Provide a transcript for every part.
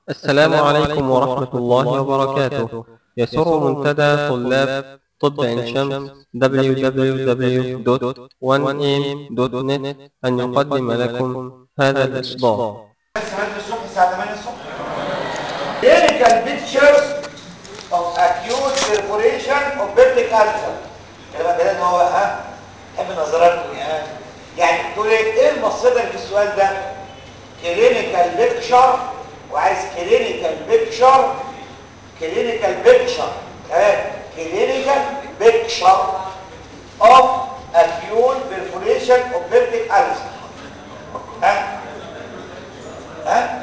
السلام عليكم ورحمة الله وبركاته يسر منتدى طلاب طب عين شمس www.1am.net أن يقدم لكم هذا الإصدار الساعات الصبح الساعة 8 الصبح clinical pictures of acute perforation of pelvic ulcer كلام كده ان هو ها حب نظراتكم يعني يعني تقول ايه ايه المصدر في السؤال ده clinical picture وعايز clinical picture clinical picture ها clinical picture of acute perforation of pelvic ulcer ها ها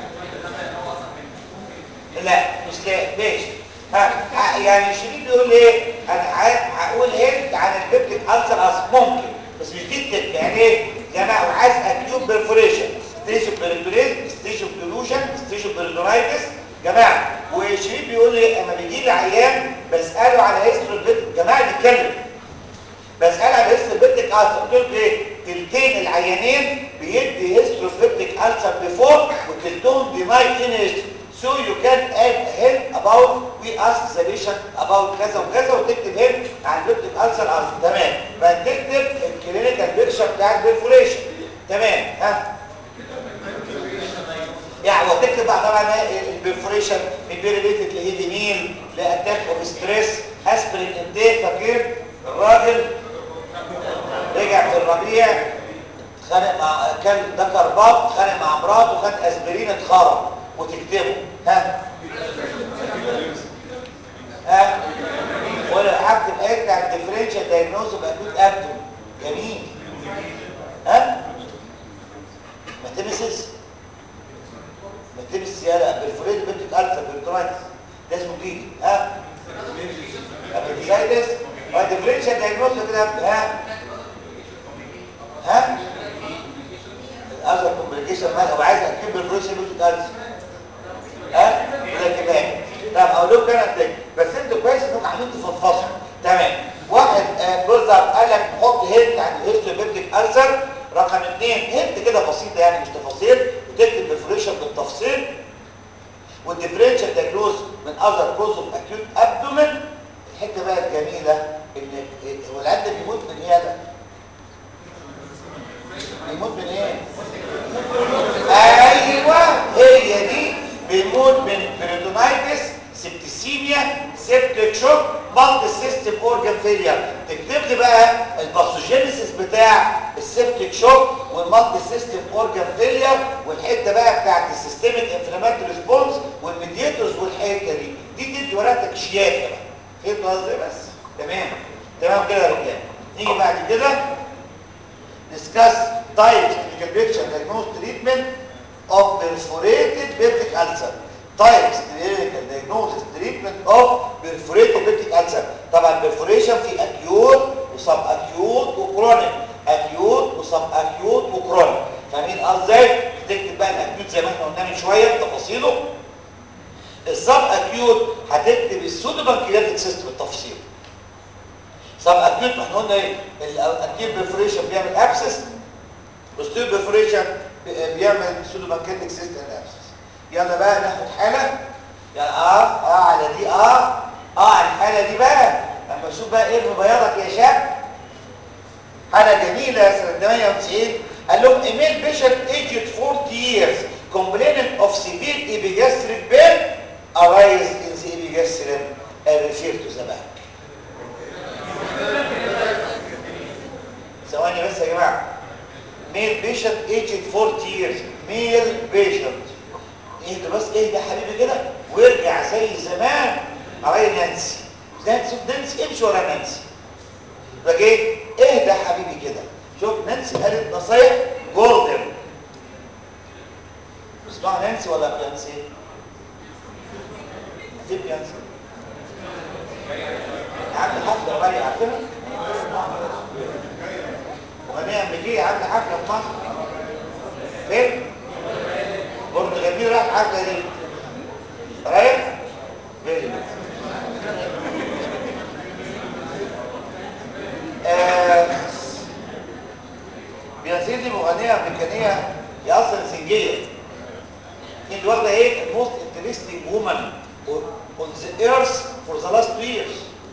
لا مش لا ليش ها ها، يعني الشريك بيقول ايه انا ع- هقول هنت عن البيبتيك ألسر أصل ممكن بس مش دي التك يعني ايه يعني انا عايز اكيوت بيرفوريشن ستيج اوف بيرفوريشن ستيج اوف ديلوجن ستيج اوف بيرفورايتس جماعه والشريك بيقول لي اما بيجي لي عيان بساله على هيستوري البيت جماعه بيتكلم بسأل على هيستروبيتك ألسر قلت لكم ايه تلتين العيانين بيدي هيستروبيتك ألسر بيفور وتلتهم ديناي ان هيستوري so you can add hint about we ask the patient about كذا وكذا وتكتب hint عن البيبتك ألسر ألسر تمام فتكتب الكلينيكال بيكشر بتاع البرفوريشن تمام ها يعني وتكتب بقى طبعا ايه البرفوريشن من ريليتد لايدي ميل لاتاك اوف ستريس اسبرين انتيك فاكر الراجل رجع في الربيع اتخانق مع كان ذكر باب اتخانق مع مراته خد اسبرين اتخرب وتكتبه ها ها ولا هكتب حته عن الديفرنشال دايجنوز باكوت ابدوم جميل ها ما تمسس ما تمس زياده بالفريد بنتك الفا بالترايتس ده اسمه جيجي ها ابيديزايتس وديفرنشال دايجنوز كده ها ها الاذر كومبليكيشن مالها وعايز اكتب بالفريش بنتك الفا ها ولا كمان طب اقول لكم انا تاني بس انتوا كويس انكم عاملين تفضفضوا تمام واحد آه، بالظبط قال لك حط هنت عن الهيستوبيبتيك ألسر رقم اثنين هنت كده بسيطه يعني مش تفاصيل وتكتب ديفريشن بالتفصيل والديفرنشال دايجنوز من اذر كوز اوف اكيوت ابدومن الحته بقى الجميله ان هو العيان ده بيموت من ايه ده؟ بيموت من ايه؟ ايوه هي دي بيموت من بريتونايتس سبتسيميا سيبتيك شوك مالتي سيستم اورجان فيلير تكتب لي بقى الباثوجينيسيس بتاع السيبتيك شوك والمالتي سيستم اورجان فيلير والحته بقى بتاعت السيستميك انفلاماتوري ريسبونس والميديتورز والحته دي دي تدي ورقتك شياكه بقى فهمتوا قصدي بس تمام تمام كده يا رجاله نيجي بعد كده discuss types clinical picture diagnosed treatment of perforated peptic ulcer types clinical diagnosis treatment of perforated peptic ulcer طبعا perforation في acute وسب acute وكرونيك acute وسب acute وكرونيك فاهمين ازاي تكتب بقى الاكيوت زي ما احنا قلنا من شويه بتفاصيله السب اكيوت هتكتب السودو بانكرياتيك سيستم بالتفصيل سب اكيوت ما احنا قلنا ايه الاكيوت برفوريشن بيعمل ابسس والستيل برفوريشن بيعمل سودو بانكرياتيك سيستم ابسس يلا بقى ناخد حاله يعني اه اه على دي اه اه على الحاله دي بقى لما اشوف بقى ايه بياضك يا شاب حاله جميله سنه 98 قال لهم ايميل بيشنت ايجد 40 years complaining of severe epigastric pain arise in the epigastrium and refer to the back ثواني بس يا جماعه ميل بيشنت ايجد 40 years ميل بيشنت اهدى بس اهدى يا حبيبي كده وارجع زي زمان علي نانسي نانسي نانسي امشي ورا نانسي يبقى ايه اهدى يا حبيبي كده شوف نانسي قالت نصايح جولدن اسمعوا نانسي ولا بيانسي دي بيانسي عامل حفله غاليه عارفينها مغنيه امريكيه عامله حفله في مصر فين برتغالي راح حفله دي رايح فين آه بيانسي مغنيه امريكانيه هي اصلا سنجيه انت واخده ايه الموست interesting woman on the earth for the last two years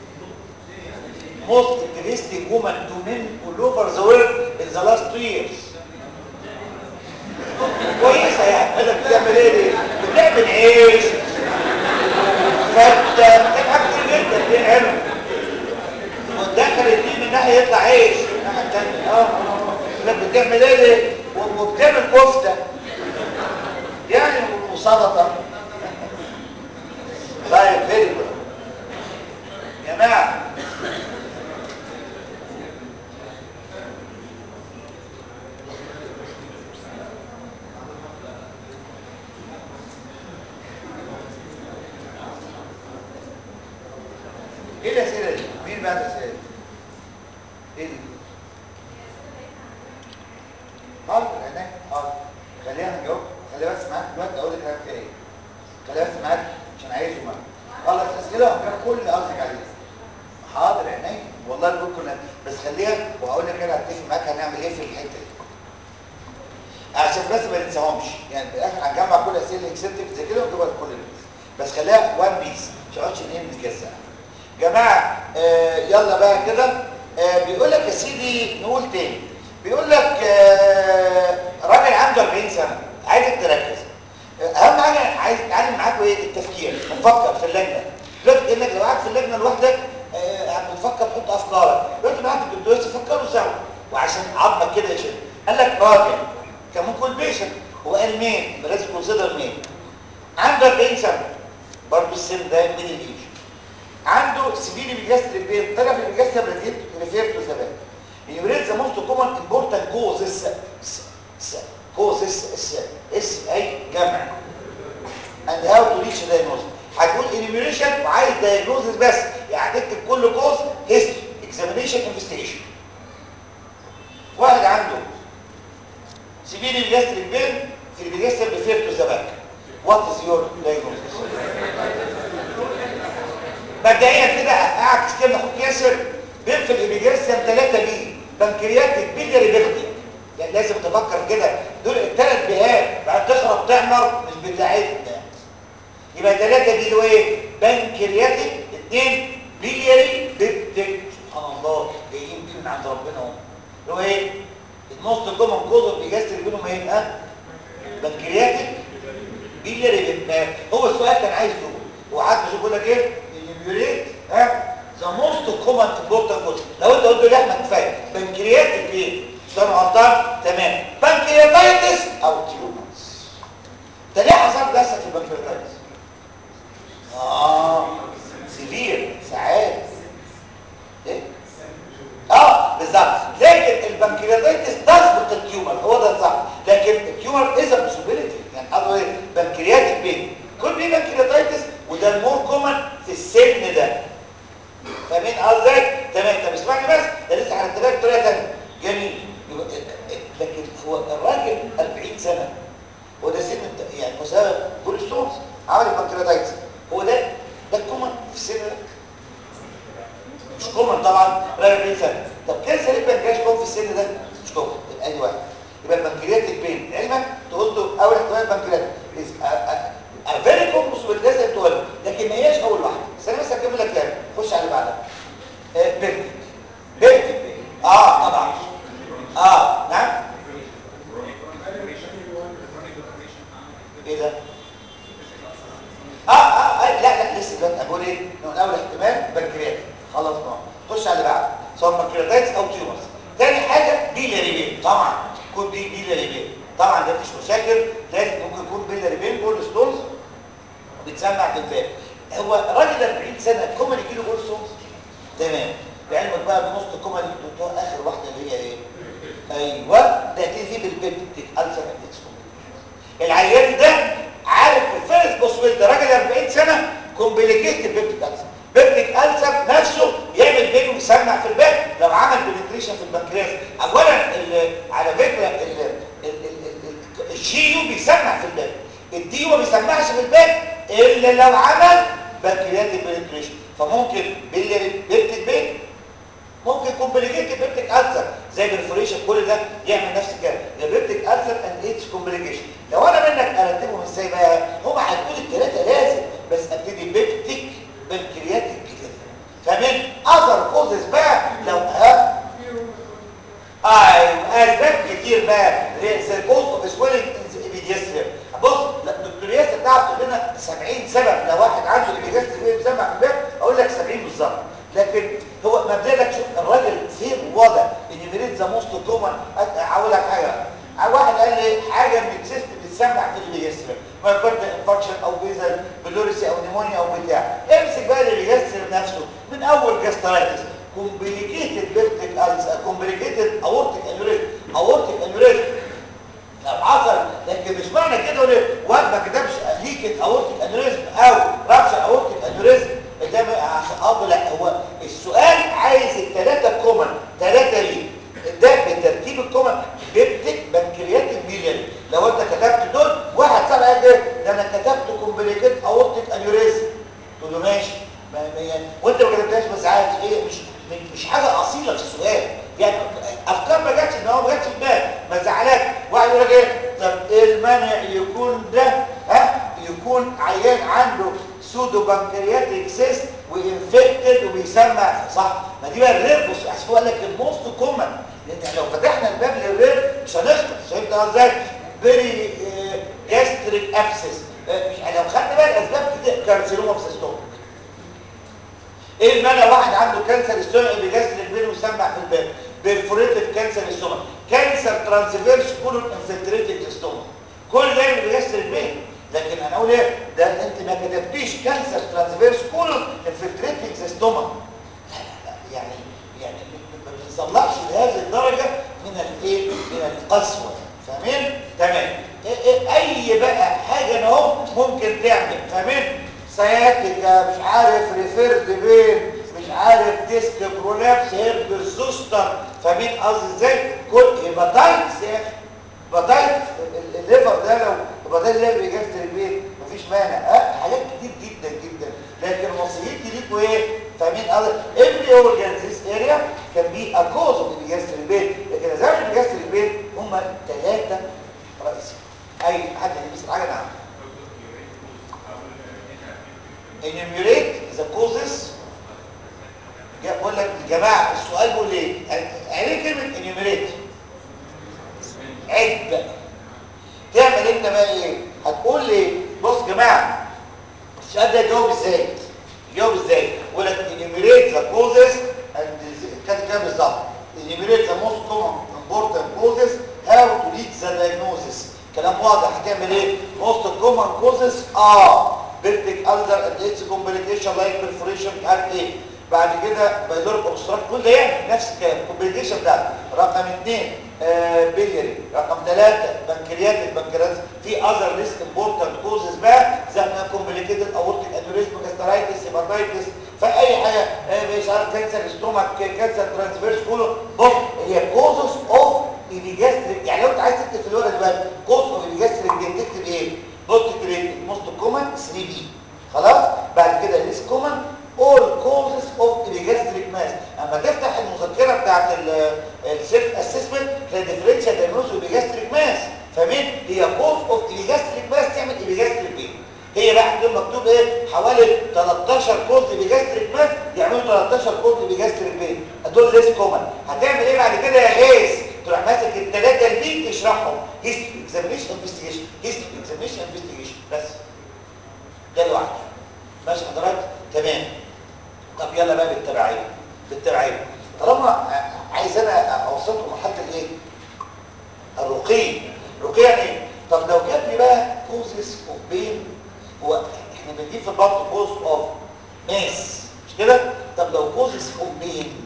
most interesting woman to men all over the world in the last two years كويسة يعني بدك بتعمل ايه دي؟ بتعمل عيش فتة بتتعب كتير جدا دي حلو وتدخل الدين من ناحية يطلع عيش من الناحية التانية اه لك بتعمل ايه دي؟ وبتعمل كفتة يعني وسلطة طيب فيري جود جماعة ايه الاسئله دي مين بعت الاسئله دي ايه دي حاضر هناك حاضر خلينا نجاوب خلي بس معاك دلوقتي اقول لك انا في ايه خلي بس معاك عشان عايزه معاك خلص اسئله وهجاوب كل اللي قصدك عليه حاضر عينيا والله بقول كنا بس خليها وهقول لك انا هتفق معاك هنعمل ايه في الحته دي عشان بس ما ننساهمش يعني في الاخر هنجمع كل الاسئله اللي كسبتك زي كده ونجيبها لكل الناس بس خليها وان بيس مش هقعدش ايه نتجزأ جماعه آه يلا بقى كده آه بيقول لك يا سيدي نقول تاني بيقول لك آه راجل عنده 40 سنه عايزك تركز اهم حاجه عايز اتعلم معاكم ايه التفكير نفكر في اللجنه دلوقتي انك لو قاعد في اللجنه لوحدك آه بتفكر تحط افكارك دلوقتي معاك الدكتور تفكروا سوا وعشان عظمك كده يشد قال لك راجل كان ممكن بيشن هو قال مين لازم كونسيدر مين عنده 40 سنه برضه السن ده من الايج عنده سبيل بيجاستر البيت طرف البيجاستر ريفير ريفير تو زمان يوريد ذا موست كومن امبورتنت كوزز كوزز اس اس اي جمع اند هاو تو ريتش دايجنوستس هتقول انيميريشن وعايز دايجنوستس بس يعني هتكتب كل كوز هيستوري اكزامينيشن انفستيجيشن واحد عنده سبيل الجاستريك بين في البيجاستر ريفير تو زمان وات از يور دايجنوستس مبدئيا كده قاعد تكلم اخوك ياسر بين في الابيجاستيم 3 بي بنكرياتيك بيلياري بيلدي يعني لازم تفكر كده دول الثلاث بيهات بعد تخرب تعمر مش بتاعتنا يبقى 3 بي اللي هو ايه بنكرياتيك 2 بيلياري بيلدي سبحان الله جايين دي من عند ربنا اهو اللي هو ايه الموست كومن كوز اوف بيجاستريك بينهم ايه ها بنكرياتيك بيلياري بيلدي هو السؤال كان عايز يقول هو حد يقول لك ايه اليوريت ها ذا موست كومن امبورتنت كوز لو انت قلت لي احمد كفايه بنكرياتيك ايه مش انا غلطان تمام بنكرياتايتس او تيومرز ده ليه حصل لسه في البنكرياتايتس اه سيفير ساعات ايه اه بالظبط لكن البنكرياتايتس تسبق التيومر هو ده الصح لكن التيومر از بوسيبيليتي يعني قصده ايه بنكرياتيك بين كل دي بنكرياتايتس وده المور كومن في السن ده فاهمين قصدك تمام طب اسمعني بس ده لسه هنتبع بطريقه ثانيه جميل لكن هو الراجل 40 سنه هو ده سن يعني مسبب كوليسترول عمل البنكرياتايتس هو ده ده كومن في السن ده مش كومن طبعا راجل 40 سنه طب كانسر البنكرياس كومن في السن ده مش كومن يبقى ادي واحد يبقى البنكرياتيك بين علمك تقول له اول احتمال البنكرياتيك فيري كومبوس لازم تقول لكن ما هياش اول واحده بس انا بس هكمل لك كلام خش على اللي بعدها آه بنتك بنتك اه طبعا اه نعم ايه ده آه, اه اه لا لا لسه دلوقتي بقول ايه من اول احتمال بنكريات خلاص ما خش على اللي بعده سواء بنكرياتايتس او تيومرز تاني حاجه بيلاريبين طبعا كود دي بيلاريبين طبعا ده مفيش مشاكل لازم ممكن يكون بيلاريبين جول ستونز بتسمع في الباب هو راجل 40 سنه كومن يجي له جول ستونز تمام بعلمك بقى بنص كومن الدكتور اخر واحده اللي هي ايه ايوه ده تيجي بالبيبتيك الفا العيان ده عارف في الفيرست بوسويل ده راجل 40 سنه كومبليكيت بيبتيك الفا بيبتيك الفا نفسه يعمل بينه ويسمع في الباب لو عمل بنتريشن في البنكرياس اولا على فكره الجي يو بيسمع في الباب الدي ما بيسمعش في الباب الا لو عمل بنكرياتيك بنتريشن فممكن بيبتيك بين ممكن كومبليكيتد بيبتيك ألسر زي البرفوريشن كل ده يعمل نفس الكلام يا بيبتيك ألسر اند ايتس كومبليكيشن لو انا منك ارتبهم ازاي بقى هم هتقول الثلاثه 70 سبب لو واحد عنده الجاستريك بين مسمع في البيت اقول لك 70 بالظبط لكن هو مبدئيا لك شوف الراجل فين واضح ان مريض ذا موست كومن هقول لك حاجه واحد قال لي حاجه من السيستم بتسمع في البيجستر ما يكون انفكشن او بيزل بلوريسي او نيمونيا او بتاع امسك بقى البيجستر نفسه من اول جاسترايتس كومبليكيتد بيرتك كومبليكيتد اورتيك انوريزم اورتيك انوريزم لو حصل لكن مش معنى كده ولا واحد ما كتبش ليك اورتيك انوريزم او رابشر اورتيك انوريزم ده عشان اه لا هو السؤال عايز الثلاثه كومن ثلاثه ليه ده بالترتيب الكومن بيبتك بنكرياتيك ميلياري لو انت كتبت دول واحد سبعه قال ده انا كتبت كومبليكيت اورتيك انوريزم تقول له ماشي ما ما وانت ما كتبتهاش بس عارف ايه مش مش حاجه اصيله في السؤال يعني افكار ما جاتش ان هو ما جاتش في بالك ما زعلك واحد يقول لك ايه طب ايه المانع يكون ده ها يكون عيان عنده سودو بنكرياتيك سيست وانفكتد وبيسمع صح ما دي بقى الرير بص احسن قال لك الموست كومن لان لو فتحنا الباب للرير مش هنخلص فهمت ازاي فيري جاستريك ابسس مش لو خدنا بقى الاسباب كده كارسينوما بسيستوم ايه المانع واحد عنده كانسر ستومك بيجاستريك بين ويسمع في الباب بيرفوريتد كانسر ستومك كانسر ترانسفيرس كولون انفلتريتد ستومك كل ده اللي بيجاستريك بين لكن انا اقول ايه ده انت ما كتبتيش كانسر ترانسفيرس كولون انفلتريتد ستومك لا لا لا يعني يعني ما بنصلحش لهذه الدرجه من الايه من القسوه فاهمين تمام اي بقى حاجه انا اهو ممكن تعمل فاهمين سياتيكا مش عارف ريفيرد بين مش عارف ديسك برولابس هيرب زوستر فاهمين قصدي ازاي كل هيباتايتس يا اخي هيباتايتس الليفر ده لو هيباتايتس ده بيجاستر البيت مفيش مانع اه حاجات كتير جدا جدا لكن وصيتي ليكوا ايه فاهمين قصدي every organ this area can be a cause of the بيجاستر البيت لكن ازاي اللي بيجاستر البيت هم ثلاثه رئيسيين اي حد يلبس حاجه نعم enumerate the causes بقول لك يا جماعه السؤال بيقول ايه يعني ايه كلمه enumerate عد بقى تعمل انت بقى ايه هتقول لي بص يا جماعه السؤال ده جاوب ازاي جاوب ازاي يقول لك enumerate the causes and كده كده بالظبط enumerate the most common important causes how to reach the diagnosis كلام واضح هتعمل ايه most common causes اه بيرتك ألزر and its complication like perforation مش عارف ايه بعد كده بايلوريك اوبستراكت كل ده يعني نفس الكلام كومبليكيشن ده رقم اثنين آه بيليري رقم ثلاثة بنكرياتيك بنكرياتيك في اذر ليست امبورتنت كوزز بقى زي ما كومبليكيتد اورتيك انوريزم جاسترايتس هيباتايتس فاي حاجه آه مش عارف كانسر ستومك كانسر ترانسفيرس كله بص هي كوزز اوف ايبيجاستريك يعني لو انت عايز تكتب في الورقه دلوقتي كوز اوف ايبيجاستريك تكتب ايه؟ بص تكتب موست كومن 3 بي خلاص بعد كده ليس كومن all causes of epigastric mass اما تفتح المذكره بتاعت السيلف اسسمنت تلاقي ديفرنشال دايجنوز epigastric mass فاهمين هي cause of epigastric mass تعمل epigastric pain هي بقى عندهم مكتوب ايه حوالي 13 كوز epigastric mass يعملوا 13 كوز epigastric pain دول ليس كومن هتعمل ايه بعد كده يا غيث تروح ماسك الثلاثه اللي تشرحهم history examination investigation history examination investigation بس ده لوحده ماشي حضرتك تمام طب يلا بقى بالتبعيه بالتبعيه طالما عايز انا اوصلكم لحد الايه الرقي رقي يعني ايه طب لو جاب لي بقى كوزز اوف بين هو احنا بنجيب في البطن كوز اوف ماس مش كده طب لو كوزز اوف بين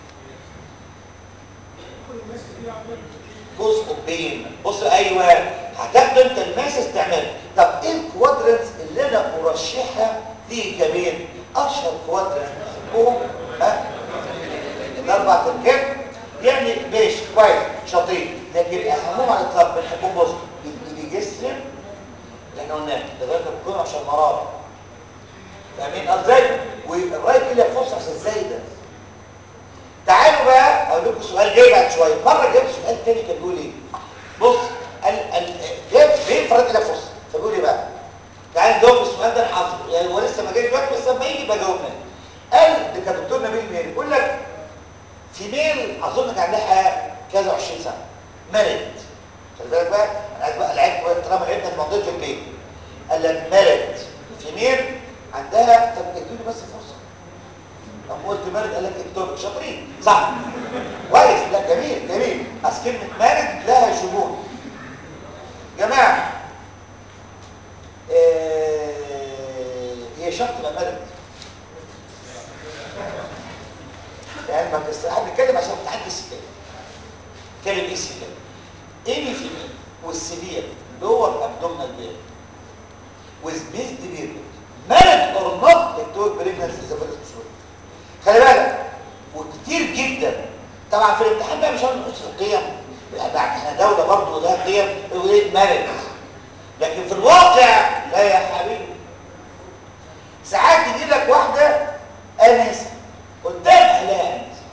كوز اوف بين بص ايوه هتاخد انت الماس استعمال طب ايه الكوادرنتس اللي انا ارشحها دي كمان اشهر كوادرنت هم ها الاربع تركات يعني ماشي كويس شاطرين لكن اهمهم على الاطلاق بنحبهم بص البيجستريم اللي احنا قلناه لغايه بتكون عشان مراره فاهمين ازاي والرايت اللي فرصه عشان ازاي ده تعالوا بقى اقول لكم سؤال جاي بعد شويه مره جاب سؤال تاني كان بيقول ايه بص ال ال جاب فين فرد الى فرصه فبيقول ايه بقى تعال نجاوب السؤال ده حافظه يعني هو لسه ما جاش دلوقتي بس لما يجي بجاوبنا قال ده كان دكتور نبيل ميري بيقول لك في ميل اظن كان عندها كذا 20 سنه مارد خلي بالك بقى انا عايز بقى لعبت طالما لعبنا في منطقه البيت قال لك مارد فيميل عندها طب ادوني بس فرصه طب قلت مارد قال لك اكتب شاطرين صح كويس لا جميل جميل اصل كلمه مارد لها شجون جماعه آه هي شرط تبقى مارد يعني ما احنا بنتكلم عشان تحدي السكان كلمه ايه السكان ايه في والسبير لور ابدومينال بين with based period married or not ectopic pregnancy is a very special خلي بالك وكتير جدا طبعا في الامتحان بقى مش هنخش في القيم احنا دوله برضه لها قيم ايه مارد لكن في الواقع لا يا حبيبي ساعات تجي لك واحده انسه قدامها لا انسه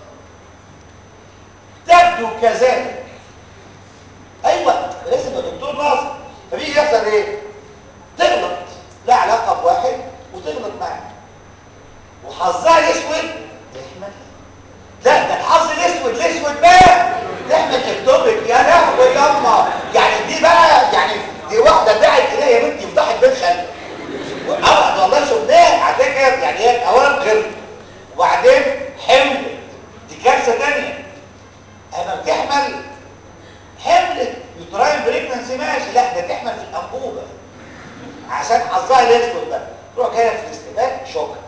تبدو كذلك ايوه لازم يبقى دكتور ناصر فبيجي يحصل ايه تغلط لا علاقه بواحد وتغلط معاه وحظها الاسود تحمل لا ده الحظ الاسود الاسود بقى تحمل اكتوبك يا لهوي ياما يعني دي بقى يعني دي واحده دعت اليها يا بنتي فضحت بين خلق اه والله شفناها على فكره يعني هي اولا غلط وبعدين حمل دي كارثه ثانيه اما بتحمل حملت يوتراين بريجننسي ماشي لا ده تحمل في الانبوبه عشان حظها الاسود ده تروح جايه في الاستقبال شوكت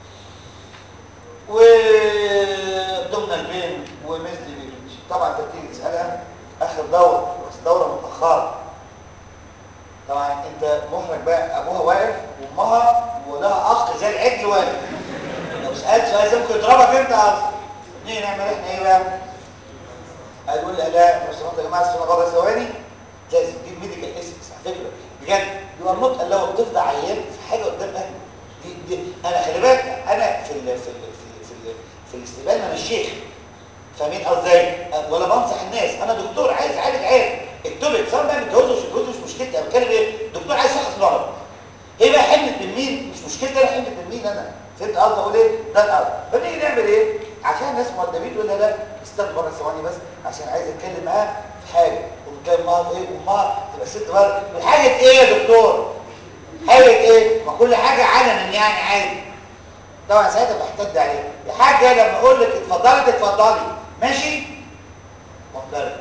وضمن البين ومثل بيبنش طبعا انت بتيجي تسالها اخر دوره بس دوره متاخره طبعا انت محرج بقى ابوها واقف وامها ولها اخ زي العجل واقف لو سالت سؤال زي ممكن يضربك انت اصلا نيجي نعمل احنا ايه بقى هيقول لي لا لو سمحتوا يا جماعه استنوا بره ثواني لازم دي الميديكال اسكس على فكره بجد يو ار نوت لو الطفل عيان في حاجه قدام اهله دي, دي انا خلي بالك انا في ال في ال في ال في, ال في الاستقبال انا مش شيخ فاهمين قصدي ولا بنصح الناس انا دكتور عايز اعالج عيال اكتبت سواء بقى متجوز مش متجوز مش مشكلتي انا بتكلم ايه دكتور عايز يشخص مرض هي بقى حملت من مين مش مشكلتي انا حملت من مين انا فهمت قصدي اقول ايه ده الارض فنيجي نعمل ايه عشان الناس مؤدبين تقول لها لا استنى بره ثواني بس عشان عايز اتكلم معاها في حاجه ونتكلم معاها في ايه وامها تبقى ست بره من حاجه ايه يا دكتور حاجه ايه ما كل حاجه علنا يعني عادي طبعا ساعتها بحتد عليه يا حاجه لما اقول لك اتفضلي تتفضلي ماشي مقدرة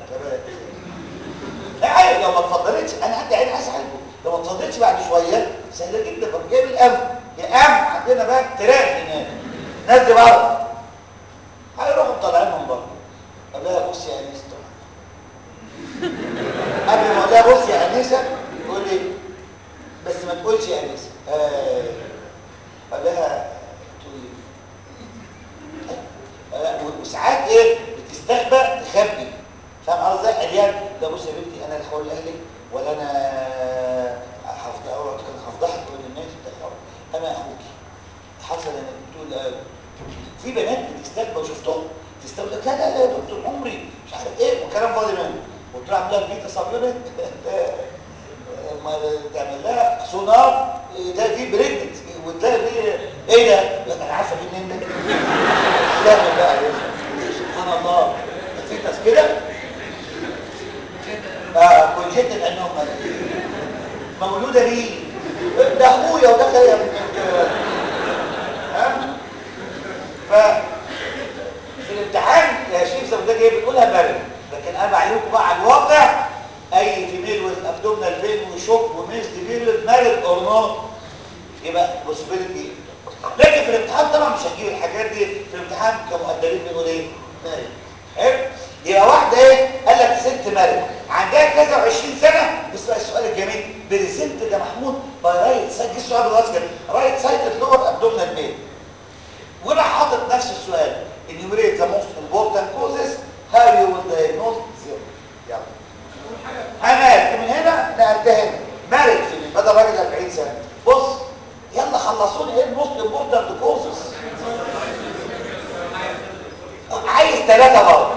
لا ايوه لو ما اتفضلتش انا عندي عين عايز اعالجه لو ما اتفضلتش بعد شويه سهله جدا بقى جايب الامن يا امن عندنا بقى تراك هناك الناس دي بره هيروحوا مطلعين من بره قال لها بصي يا انسه قبل ما اقول لها بصي يا انسه تقول لي بس ما تقولش يا انسه آه. قال لها تقول لي وساعات ايه بتستخبى تخبي فاهم قصدي اليان ده بص يا بنتي انا لا هقول لاهلك ولا انا هفضحك هفضحك قدام الناس انا اخوكي حصل انا بتقول في بنات بتستخبى وشفتهم تستخبى لا لا لا يا دكتور عمري مش عارف ايه وكلام فاضي منه قلت له عامله البيت صبرت ما تعمل لها سونار ده في بريجنت وتلاقي في ايه ده؟ لا انا عارفه دي منين ده؟ لا بقى سبحان الله في ناس كده اه كونجيتد انهم مولوده بيه ده ابويا وده خالي ها ف في الامتحان يا شيخ زي ما ده جاي بتقولها برد لكن انا بعلمكم بقى على الواقع اي فيميل ويز ابدومينال بين وشوك وميز بيريود مارد اور نوت يبقى بوسيبيليتي لكن في الامتحان طبعا مش هنجيب الحاجات دي في الامتحان كمؤدبين بنقول ايه مارد حلو يبقى واحده ايه قال لك ست مارد عندها كذا و20 سنه بس بقى السؤال الجميل بريزنت ده محمود باي رايت سايد جه السؤال بالراس كده رايت سايد لور ابدومينال بين وراح حاطط نفس السؤال enumerate the most important causes how you will diagnose zero يلا انا من هنا نقلتها هنا مارد في بدل راجل 40 سنه بص يلا خلصوني ايه الموست امبورتنت كوزز عايز ثلاثه برضه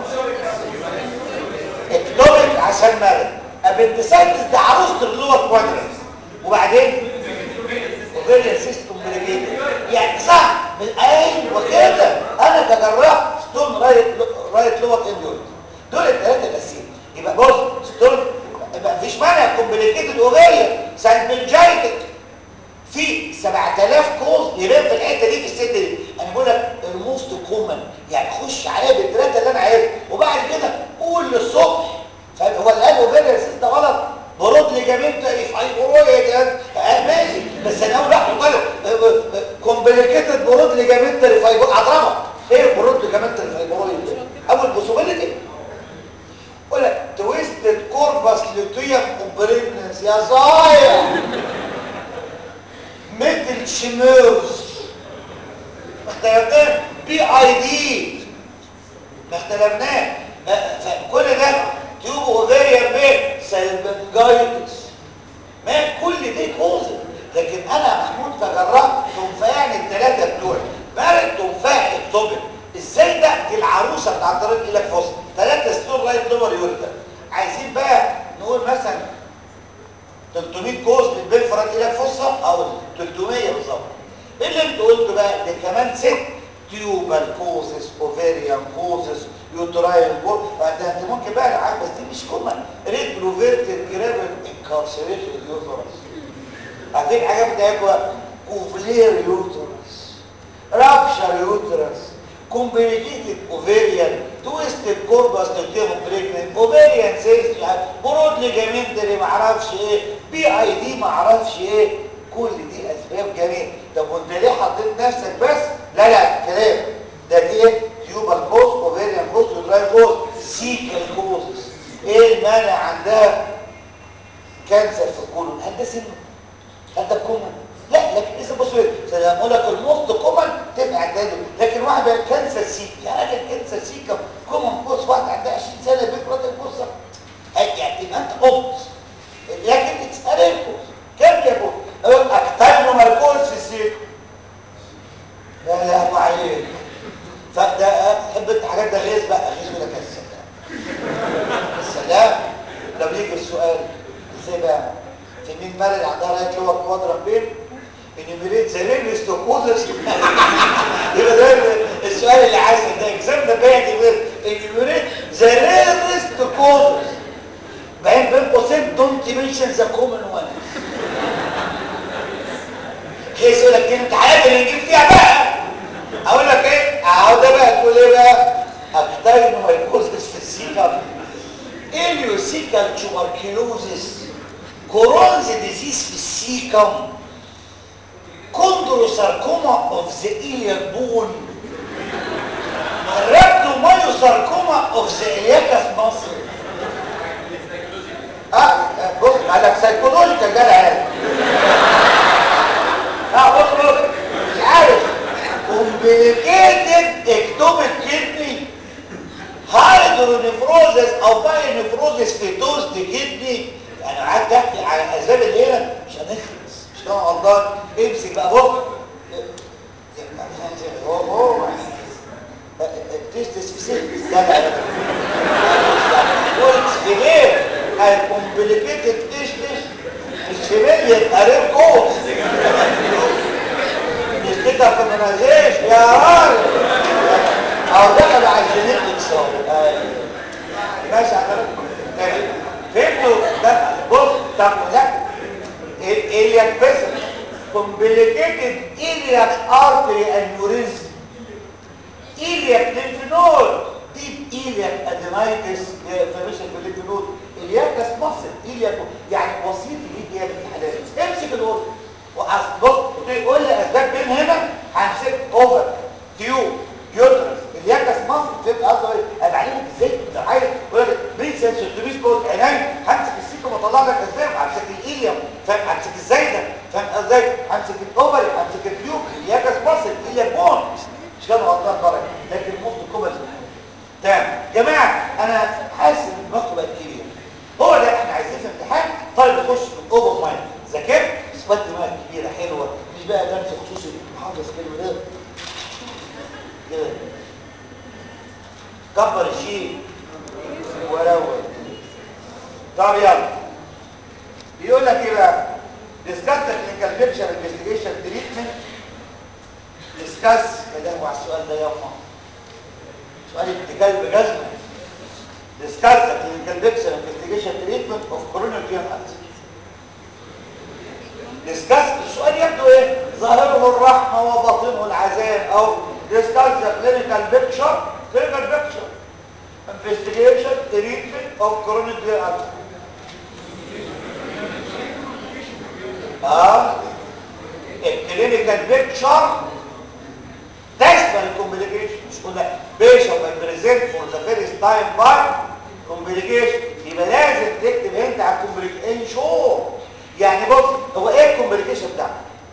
اكتوبك عشان مارد ابنتسايتس ده عروسه اللور كوادرنس وبعدين اوفيريان سيستم بريجيتد يعني صح ايوه كده انا تجربت ستون رايت رايت لور انجوري دول الثلاثه الاساسيين يبقى بص ستون يبقى مفيش مانع كومبليكيتد اوفيريان سايبنجايتك في 70% ليجامنتري فايبر اضربك ايه برود ليجامنتري فايبرويد ده اول بوسيبيليتي يقول لك تويستد كوربس لوتيوم اوبريتنس يا صايع مثل شموز ما اختلفناش بي اي دي ما اختلفناش فكل ده تيوب اوفيريان بين سيلبنجايتس ما كل دي كوزن لكن انا محمود تجربت تنفعني الثلاثه بتوعي بارد تنفع اكتوبر ازاي ده دي العروسه بتاع طريق الى فوسط ثلاثه ستور رايت لور يوريتر عايزين بقى نقول مثلا 300 كوز من بين فرات الى فوسط او 300 بالظبط ايه اللي انت قلته بقى ده كمان ست تيوبال كوزس اوفيريان كوزس يوتراين كوز ده انت ممكن بقى العاب بس دي مش كومن ريد بروفيرتد جرافيد انكارسريشن يوترس عارفين حاجه بتاعتها اوفلير يوترس رابشر يوترس كومبليكيتد اوفيريان تويستد كوربس تلتيهم بريجننت اوفيريان سيلز برود ليجامنتري ما اعرفش ايه بي اي دي ما اعرفش ايه كل دي اسباب جميل طب وانت ليه حطيت نفسك بس لا لا كلام ده دي تيوبال كوز اوفيريان كوز يوتراين كوز سيكال كوز ايه المانع عندها كانسر في الكولون هل ده سن هل ده كومن لا لكن اذا بص انا بقول لك الموست كومن تبقى عداده لكن واحد بقى كانسر سيك يعني كان كانسر سيك كومن كوز واحد عندها 20 سنه بيكره الكوز يعني تبقى انت قمت لكن اتس اريكوز كم يكون اكتر مركوز في السيك لا لا هو عليك فده تحب انت حاجات ده غيظ بقى غيظ ولا كسر السلام لو يجي السؤال ازاي بقى في مين مرض عندها رايت لور كوادران بين انيميريت زرين ستوكوزس يبقى ده السؤال اللي عايز ده اكزام ده بعد غير انيميريت زرين ستوكوزس بعدين بين قوسين دونت منشن ذا كومن وان هي يقول لك دي الامتحانات اللي نجيب فيها بقى اقول لك ايه اهو ده بقى تقول ايه بقى اكتاين مايكوزس في السيكا اليوسيكال توبركلوزس كورونز ديزيز في السيكم كوندروساركوما اوف ذا إلياك بون رابدومايوساركوما اوف ذا إلياكس مصر اه بص قال لك سايكولوجيكال ده العيال اه بص بص مش عارف كومبليكيتد اكتوبك كدني هايدرونيفروزس او بايونيفروزس في دوز دي كدني انا قعدت احكي على اسباب اللي هنا مش هنخلص مش كده غلطان امسك بقى بص هو هو تيستس في سيل ده بقى قلت في ايه الكومبليكيتد تيستس مش في مية قريب كوز مش كده في منازيش يا راجل او دخل على الجينيتكس اهو ماشي على فهمتوا ده بص طب لا الياك بس كومبليكيتد الياك ارتري انيوريزم الياك لينفنود ديب الياك ادينايتس فمش اللينفنود الياكس مصل الياك يعني وسيط ليه يا بنت حلال امسك الورد بص تقول لي اسباب بين هنا هنسيب اوفر تيوب يوترس الياكس مصر فهمت قصدي ايه انا بعلمك ازاي انت عايز يقول لك برنسس 600 كود عيني همسك السيكم واطلع لك اسباب همسك الايليوم فاهم همسك ازاي فاهم ازاي همسك الاوفري همسك التيوب الياكس مصر الياك بون مش كان غلطان درجه لكن نص الكوبل تمام جماعه انا حاسس ان دماغكم بقت كبيره هو ده احنا عايزين في امتحان طالب يخش من اوبن مايند ذاكرت اثبات دماغ كبيره حلوه مش بقى درس خصوصي حافظ كلمه ده كده كبر الشيء وروج طب يلا بيقول لك ايه بقى discuss the clinical picture investigation treatment discuss كلام على السؤال ده ياما سؤال ابتكال بجزمه discuss the clinical picture investigation treatment of coronary ulcer discuss السؤال يبدو ايه ظاهره الرحمه وباطنه العذاب او discuss the clinical picture clinical picture investigation treatment of coronary ulcer اه الكلينيكال بيكتشر مش قلنا patient may present for the first time by complication يبقى لازم تكتب انت على الكومبليكيشن انشور يعني بص هو ايه الكومبليكيشن بتاعك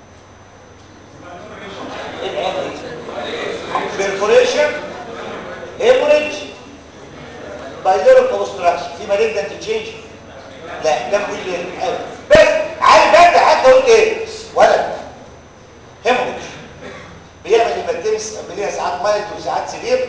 perforation hemorrhage بايلوريك اوبستراكشن في مالجنت تشينج لا ده مفيش حاجه بس عارف بقى انت حتى قلت ايه ولد هيموريج بيعمل هيماتيمس بليها ساعات مايلد وساعات سيفير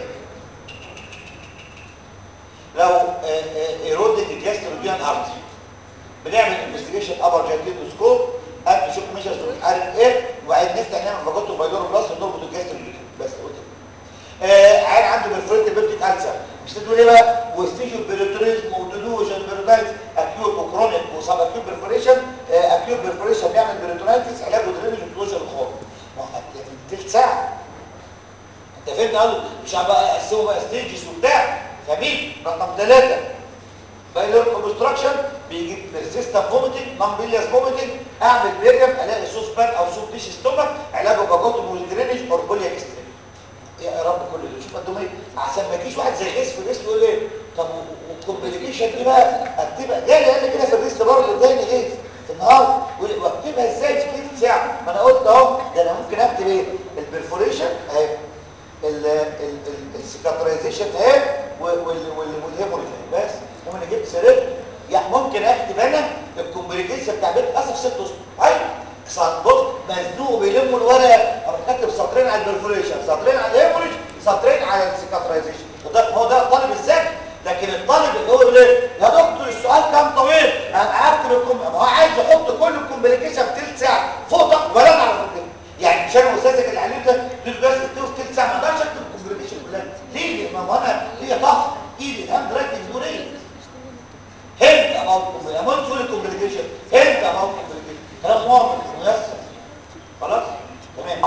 لو ايرودد الجاستروجيان ارتري بنعمل انفستيجيشن ابر جاكيتوسكوب قبل نشوف ميجرز مش عارف ايه وبعدين نفتح نعمل فاجوتو بايلورو بلس ونربط الجاستروجيان بس قلت آه عيل عنده بالفريت بيبتيك ألسر مش تقول ايه بقى وستيجو بيريتوريزم ودلوجن بيريتايتس اكيوت وكرونيك وصاب اكيوت بيرفوريشن آه اكيوت بيرفوريشن بيعمل بيريتونايتس علاجه درينج وكلوجن الخاطر ما هو تلت ساعه انت فهمت قصدي مش بقى اقسمه بقى ستيجز وبتاع فمين رقم ثلاثة بايلور كونستراكشن بيجي بيرسيستنت فوميتنج نون بيلياس فوميتنج اعمل بيريم الاقي سوس بان او سوس ديش ستومك علاجه باجوتون والدرينج اور بوليا كستريم يا رب كل ده شوف قدام ايه عشان ما يجيش واحد زي غيث في الريست يقول ايه طب والكومبليكيشن دي بقى اكتبها جالي قال كده في الريست برضه تاني غيث النهارده واكتبها ازاي في تلت ساعه ما انا قلت اهو ده انا ممكن اكتب ايه البرفوريشن اهي السيكاترايزيشن اهي والهيموريج بس هم اللي جبت سيرت يعني ممكن اكتب انا الكومبليكيشن بتاع بيت اسف ست اسطر ايوه بص مزنوق بيلموا الورقه اروح كاتب سطرين على البرفوريشن سطرين على الهيموريج سطرين على السيكاترايزيشن وده هو ده الطالب الذكي لكن الطالب اللي هو يقول ايه يا دكتور السؤال كان طويل انا هكتب الكم ما هو عايز يحط كل الكومبليكيشن في ثلث ساعه فوق طاقه ولا انا اعرف اكتبها يعني مش انا استاذك اللي عليه ده دول بس اكتبه في ثلث ساعه ما اقدرش اكتب الكومبليكيشن كلها ليه ما هو انا هي ضغط ايدي الهاند رايتنج دول ايه هند اباوت كومبليكيشن ما تقول الكومبليكيشن هند اباوت كومبليكيشن كلام واضح ميسر خلاص تمام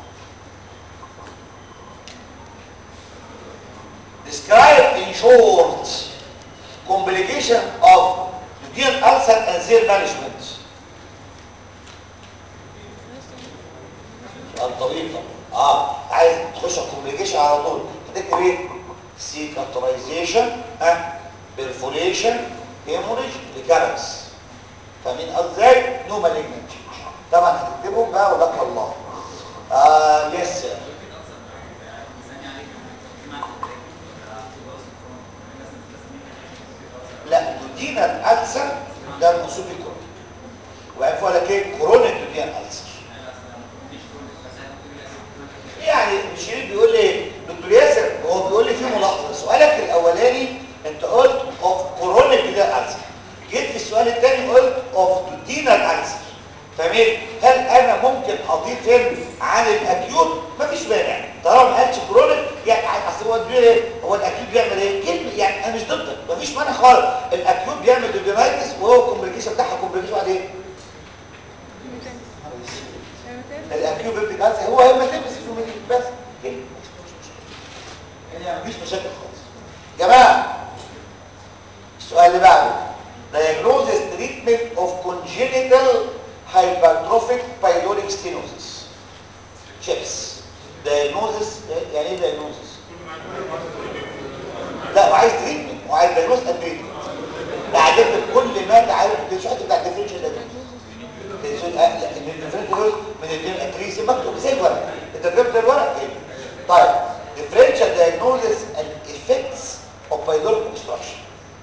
describe in short complication of duodenal ulcer and their management سؤال طويل طبعا اه عايز تخش على الكومبليكيشن على طول هتكتب ايه سيكاترايزيشن اه بيرفوريشن هيموريج ريكارنس فاهمين قصدي ازاي نو مالجنت طبعا هتكتبهم بقى ولك الله اه يس لا دودينا الالسر ده المقصود بالكرونيك وعرفوا لك ايه كرونيك دودينا الالسر يعني الشريف بيقول لي دكتور ياسر هو بيقول لي في ملاحظه سؤالك الاولاني انت قلت اوف كرونيك دودينا الالسر جيت في السؤال الثاني قلت اوف دودينا الالسر فاهمين هل انا ممكن اضيف هنا عن الاكيوت مفيش مانع طالما ما قالش كرونيك يعني اصل هو ايه هو الاكيوت بيعمل ايه كلمه يعني انا مش ضدك مفيش مانع خالص الاكيوت بيعمل دودينايتس وهو الكومبليكيشن بتاعها كومبليكيشن على ايه الاكيوت بيبقى كانسر هو هي ما تلبس الفوميتين بس كده يعني مفيش مشاكل خالص جماعه السؤال اللي بعده diagnosis treatment of congenital hypertrophic pyloric stenosis شيبس diagnosis يعني ايه diagnosis لا وعايز تريتمنت وعايز diagnosis and treatment يعني تكتب كل ما انت عارف مش حته بتاع الديفرنشال diagnosis من الديفرنشال من الاثنين اتريسي مكتوب زي الورق انت جبت الورق ايه طيب differential diagnosis and effects of pyloric obstruction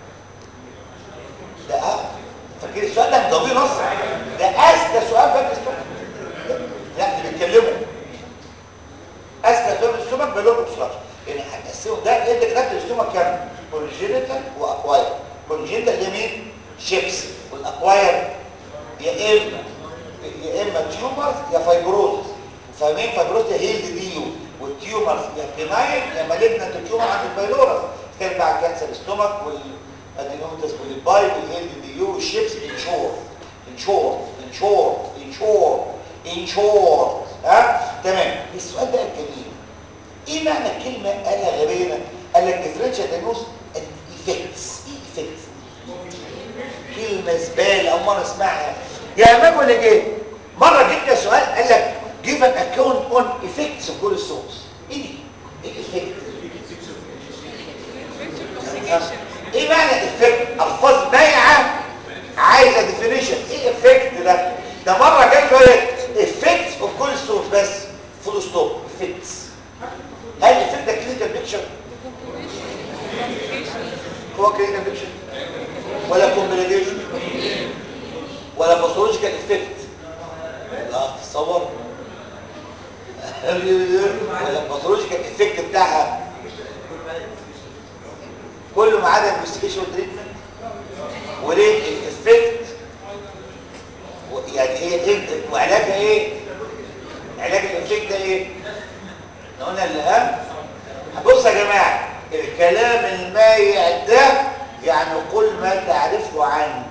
ده اه فاكر السؤال ده مجاوبين نص ده اذكى سؤال فاكر السؤال لا اللي بيتكلموا اذكى سؤال في السمك بيقول لكم بسرعه يعني هتقسمه ده انت كتبت السمك كام كونجينيتال واكواير كونجينيتال اللي مين شيبس والاكواير يا اما يا اما تيومرز يا فايبروز فاهمين فايبروز يا هيلد ديو والتيومرز يا بناين يا مالجنت تيومر عند البايلورس كان بقى كانسر الستومك وال adenomatous polypi والهيلد ديو والشيبس انشور انشور انشور انشور انشور ها تمام السؤال ده الجميل ايه معنى الكلمه قالها غبيه قال لك ديفرنشال دايجنوز ايفكتس ايه ايفكتس كلمه زباله اول مره اسمعها يا امام ولا جه مره جبت سؤال قال لك جيف ان اكونت اون ايفكتس اوف كل السورس ايه دي ايه الايفكت ولا الباثولوجيكال افكت بتاعها كله ما عدا الانفستيجيشن تريتمنت وليه الافكت يعني ايه ايه وعلاجها ايه علاج الافكت ده ايه احنا قلنا اللي اهم بص يا جماعه الكلام المايع ده يعني قل ما تعرفه عنه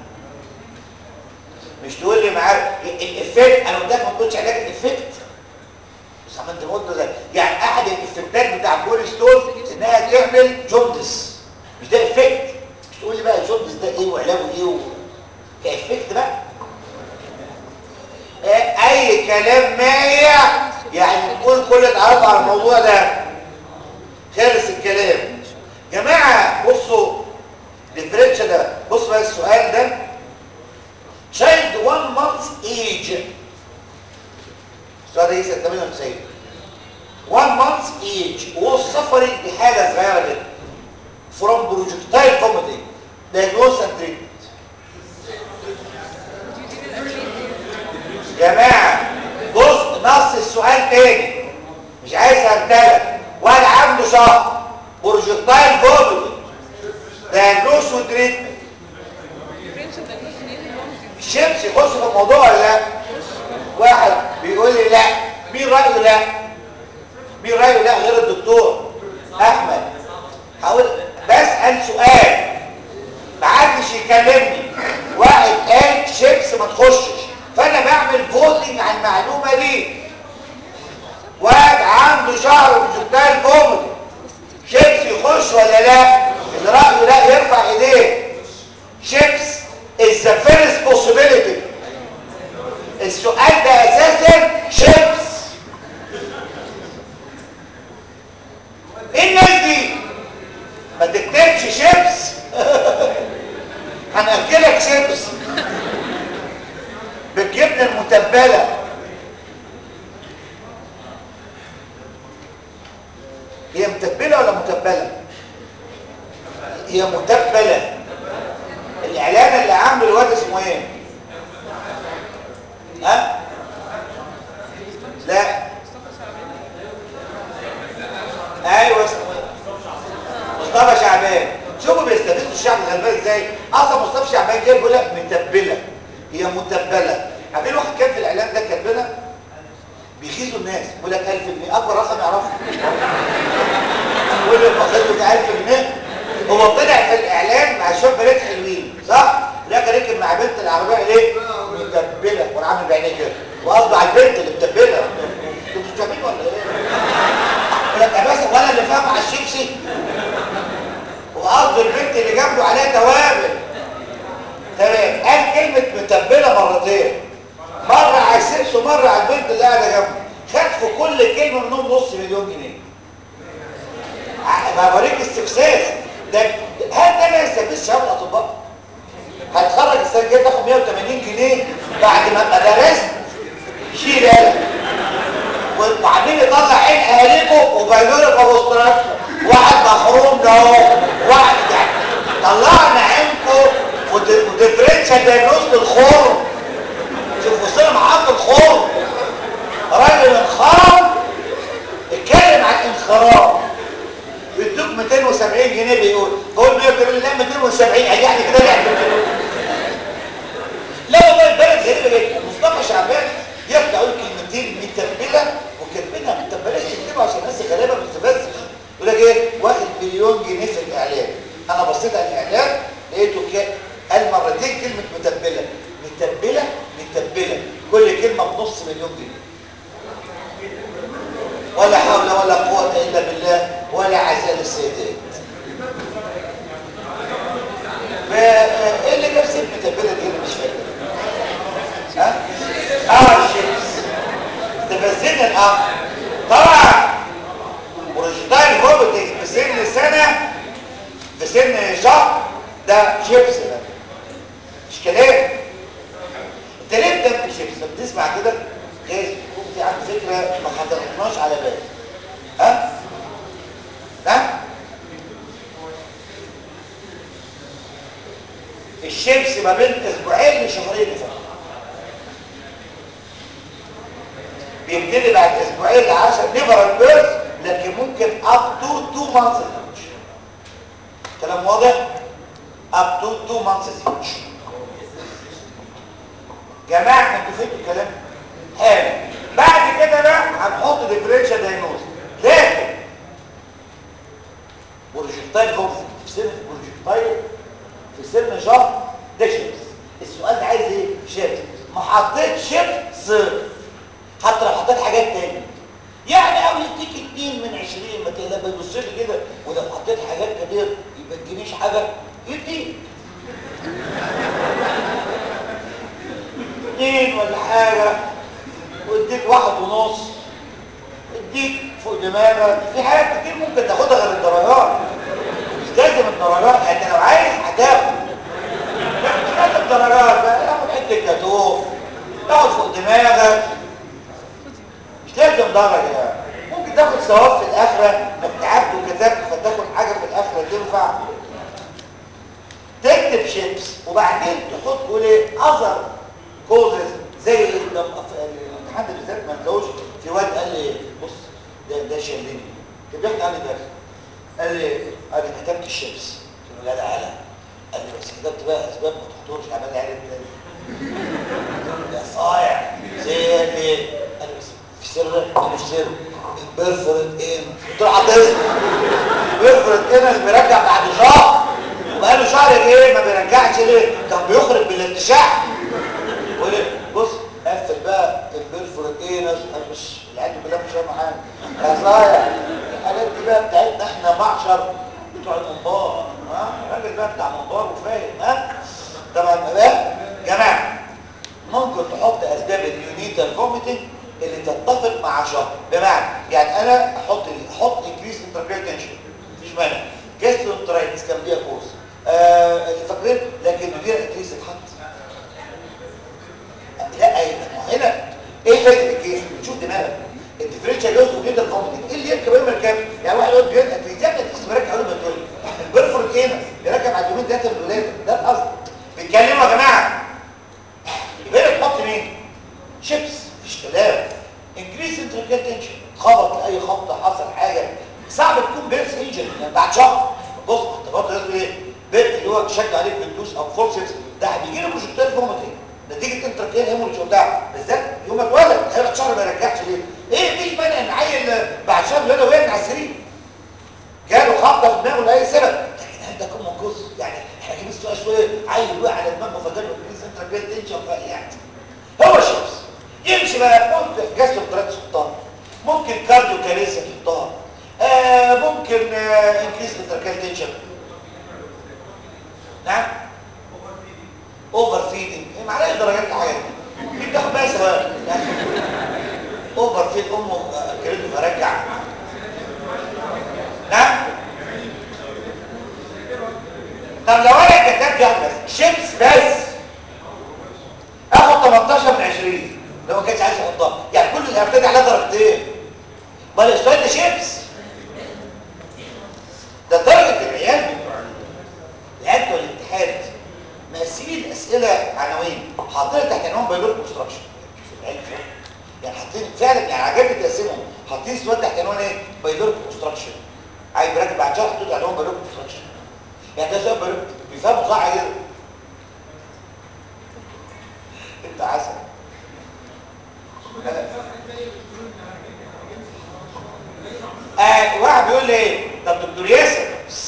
مش تقول لي معاك الافكت انا قلت لك ما تقولش علاج الافكت بس ما انت قلت ده يعني احد الافكتات بتاع الكول ستون انها تعمل جوندس مش ده افكت مش تقول لي بقى الجوندس ده ايه وعلاجه ايه و... كافكت بقى اي كلام مايع يعني تقول كل تعرف على الموضوع ده خلص الكلام جماعه بصوا الديفرنشال ده بص بقى السؤال ده child one month age السؤال ده يسأل 98 one month age was suffering بحالة صغيرة جدا from projectile vomiting diagnosis and treatment جماعة بص نص السؤال تاني مش عايز ارتلك واحد عنده شهر بروجكتايل فوميتنج diagnosis and treatment الشمس يخش في الموضوع ولا لا واحد بيقول لي لا مين رايه لا مين رايه لا غير الدكتور احمد هقول بسال سؤال ما حدش يكلمني واحد قال شمس ما تخشش فانا بعمل فوتنج على المعلومه دي واحد عنده شهر بروجكتايل فوميتنج شمس يخش ولا لا اللي رايه لا يرفع ايديه شمس is the first possibility السؤال ده اساسا شمس ايه الناس دي ما تكتبش شمس هنأكلك شمس بالجبنه المتبله هي متبله ولا متبله هي متبله الاعلان اللي عامله الواد اسمه ايه ها لا ايوه اسمه ايه مصطفى شعبان شوفوا بيستفزوا الشعب الغلبان ازاي اصلا مصطفى شعبان جاي بيقول لك متبله هي متبله عارفين واحد كان في الاعلان ده كاتبنا بيغيظوا الناس يقول لك 1000 جنيه اكبر رقم يعرفه يقول لك واخد له 1000 جنيه هو طلع في الاعلان مع شويه بنات حلوين صح لكن ركب مع بنت العربيه ليه متبله وانا عامل بعينيه كده وقصده على البنت اللي متبله انتوا مش فاهمين ولا ايه يقول لك يا باشا ولا اللي فاهم على الشيبسي وقصده البنت اللي جنبه عليها توابل تمام قال كلمه متبله مرتين مره على الشيبس ومره على البنت اللي قاعده جنبه خد في كل كلمه منهم نص مليون جنيه بوريك استفساس ده هل ده ما يستفز شباب الاطباء هتخرج السنه الجايه تاخد 180 جنيه بعد ما ابقى درست شيل قلم وعاملين يطلع عين اهاليكم وبايلوريك وبوستراكشن واحد محروم ده اهو واحد يعني طلعنا عينكم وديفرنشال دايجنوز بالخرم شوف وصلنا محط الخرم راجل انخرم اتكلم عن انخرام بيدوك 270 جنيه بيقول بقول 180 لا 270 يعني كده لعب لا والله البلد غريبه جدا مصطفى شعبان يبدا يقول كلمتين متبله وكاتبينها متبله يكتبوا عشان الناس غلابه ما تتفزش يقول لك ايه واخد مليون جنيه في الاعلان انا بصيت على الاعلان لقيته كده قال مرتين كلمه متبله متبله متبله كل كلمه بنص مليون جنيه ولا حول ولا قوة إلا بالله ولا عزال السيدات ايه اللي جاب سيد متبلة دي انا مش فاكر ها؟ اه الشمس تفزين الامر طبعا بروجيتايل هوبتنج في سن سنة في سن شهر ده شيبس ده مش كلام انت ليه بتاكل شيبس لما بتسمع كده جايز يكون في عندك فكره ما خطرتناش على بالك ها ها الشمس ما بين اسبوعين لشهرين فقط بيبتدي بعد اسبوعين ل 10 نيفر بيرث لكن ممكن اب تو 2 مانثs كلام واضح اب تو 2 مانثs جماعه انتوا فهمتوا الكلام حلو بعد كده بقى هنحط ديفرنشال دايجنوز لكن بروجكتايل هومز في سن بروجكتايل في سن شهر ده شيبس السؤال ده عايز ايه شيبس ما حطيتش شيبس حتى لو حطيت حاجات تاني يعني اول يديك اتنين من عشرين ما تقلق بيبص لي كده ولو حطيت حاجات كتير يبقى تجينيش حاجه يديك اتنين ولا حاجه واديك واحد ونص اديك فوق دماغك في حاجات كتير ممكن تاخدها غير الدرجات مش لازم الدرجات انت لو عايز هتاخد مش لازم درجات بقى تاخد حته جاتوه تاخد فوق دماغك مش لازم درجه يعني ممكن تاخد ثواب في الاخره انك تعبت وكتبت فتاخد حاجه في الاخره تنفع تكتب شيبس وبعدين تحط تقول ايه اذر كوزز زي الامتحان ده بالذات ما نسوش في واد قال لي بص ده ده شلني طب بيحكي عني درس قال لي انا كتبت الشيبس قلت له لا لا لا قال لي بس كتبت بقى اسباب ما تحطوش عمال لي عيب تاني يا صايع زي قال لي قال لي بس في سر مش سر البرفورت ان قلت له حضرتك بيرفورت ان بيرجع بعد شهر وبقاله شهر ايه ما بيرجعش ليه كان بيخرج بالارتشاح بص قفل بقى البرفورت ايه ناس مش العيال كلها مش فاهمه حاجه يا صايع الحاجات دي بقى بتاعتنا احنا معشر بتوع المنبار ها الراجل بقى بتاع منبار وفاهم ها طبعا بقى جماعه ممكن تحط اسباب اليونيتال فوميتنج اللي تتفق مع شهر بمعنى يعني انا احط احط انكريس انتربيال تنشن مفيش مانع جاسترونترايتس كان ليها كورس آه اللي فاكرين لكن دي اتليست اتحط لا ايوه هنا ايه فايده الكيس شوف دماغك الديفرنشال جوز وبيتر فوميتنج ايه اللي يركب ايه مركب يعني واحد يقول بيت اتليست يا ابني مركب على البتول البرفورت هنا بيركب على اليومين ثلاثه من الولاده ده القصد بيتكلموا يا جماعه يبقى تحط مين شيبس مفيش كلام انكريس انتركال تنشن خبط لاي خبطه حصل حاجه صعب تكون بيرس انجن يعني بعد شهر بص انت برضه لازم ايه بيت اللي هو شد عليك بالدوس او فورسز ده بيجي له بروجكتيل فوميتنج نتيجه انتركال هيموريج وبتاع بالذات يوم ما اتولد هيقعد شهر ما يرجعش ليه ايه مفيش مانع ان عيل بعد شهر يولد وهي من على السرير جاله خبطه في دماغه لاي سبب لكن هل ده كان منقذ يعني احنا جايبين السؤال شويه عيل وقع على دماغه فجاله انكريس انتركال تنشن يعني هو شيبس يمشي بقى ممكن جاستو تراكس سلطان ممكن كارديو كاريسيا سلطان آه ممكن آه انكريس انتركال تنشن نعم اوفر فيدنج معلش درجات الحاجات دي دي بتاخد بقى ثواب اوفر فيد امه كريدو فرجع نعم طب لو انا كتبت يعني بس شيبس بس اخد 18 من 20 لو ما كانش عايز يحطها يعني كل اللي هبتدي عليها درجتين ما الاسبوع ده شيبس ده درجه العيال بتوع العيال بتوع الامتحان مقسمين الاسئله عناوين حاطين تحت عنوان بيولوجي كونستراكشن يعني حاطين فعلا يعني عجبني تقسيمهم حاطين سؤال تحت عنوان ايه بيولوجي كونستراكشن عايز براكب بعد شهر حطيت عنوان بيولوجي كونستراكشن يعني ده سؤال بيولوجي بيفهموا صح كده انت عسل آه واحد بيقول لي ايه طب دكتور ياسر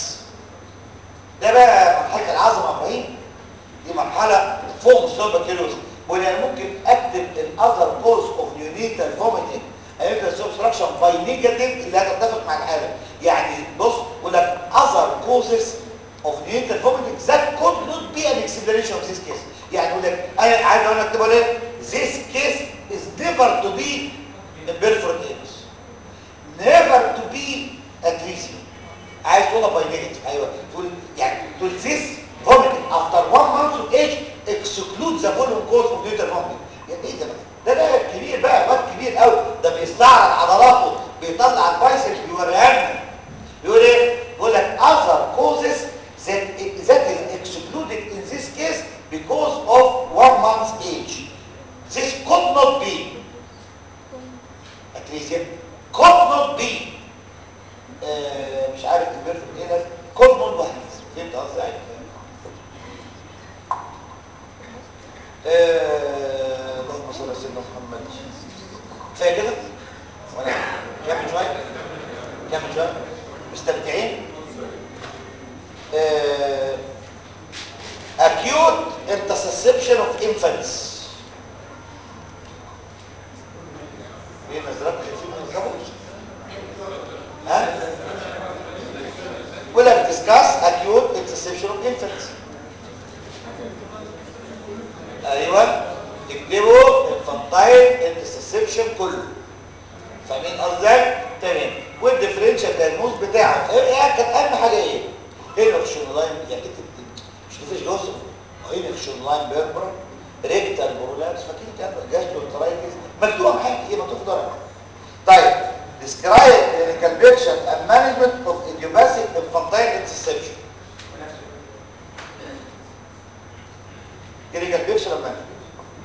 ده بقى مرحله العظمه ابراهيم دي مرحله فوق مستوى البكالوريوس بيقول انا ممكن اكتب الاذر كوز اوف نيونيتال فوميتنج هيبقى سبستراكشن باي نيجاتيف اللي هتتفق مع الحاله يعني بص بيقول لك اذر كوزز اوف نيونيتال فوميتنج ذات كود نوت بي ان اكسبلانيشن اوف ذيس كيس يعني يقول لك انا عايز اقول لك اكتبه ليه this case is never to be a perforate anus never to be atresia عايز تقولها باي نيجاتيف ايوه تقول يعني تقول this vomiting after one month of age excludes the following cause of neutral vomiting يعني ايه ده بقى ده ده كبير بقى واد كبير قوي ده بيستعرض عضلاته بيطلع البايسبس بيوريها لنا بيقول ايه بيقول لك other causes that that is excluded in this case because of one month's age this could not be اتريزيا could not be آه مش عارف كبرت من هنا could not واحد فهمت قصدي يعني آه، اللهم صل على سيدنا محمد كفايه كده ولا كمل شويه كمل شويه مستمتعين آه، acute interception of infants ايه نظرات في نظرات ها ولا discuss acute interception of infants ايوه تكتبوا infantile interception كله فاهمين قصدي تمام والديفرنشال دايجنوز بتاعه ايه إيه كانت اهم حاجه ايه هيلوكشن لاين يعني تكتب مش تفيش جزء هيلوكشن لاين بيربرا ريكتال برولابس فاكرين الكلام ده جاستروترايتس مكتوبه معاك ايه مكتوب في درجه طيب describe clinical picture and management of idiopathic infantile interception clinical picture and management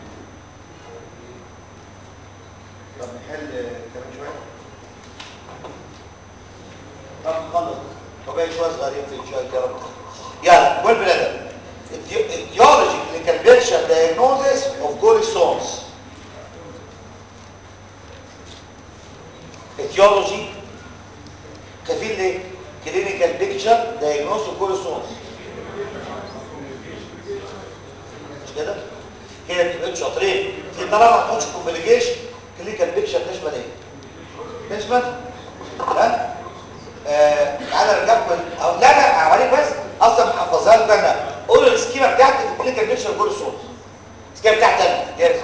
طب نحل كمان شويه طب نخلص وباقي شويه صغيرين في شويه يا رب يلا قول بلادر etiology clinical picture diagnosis of gallstones etiology كفيل ليه clinical picture diagnosis of gallstones مش كده كده بتبقى شاطرين في طالما ما تحطش كومبليكيشن كلينيكال بيكشر تشمل ايه تشمل ها آه تعالى ارجعكم أو لا لا اوريك بس اصلا محفظها لكم انا قول السكيما بتاعتي في الكلينيكال بيكشر جول الصوت السكيما بتاعتي انا يس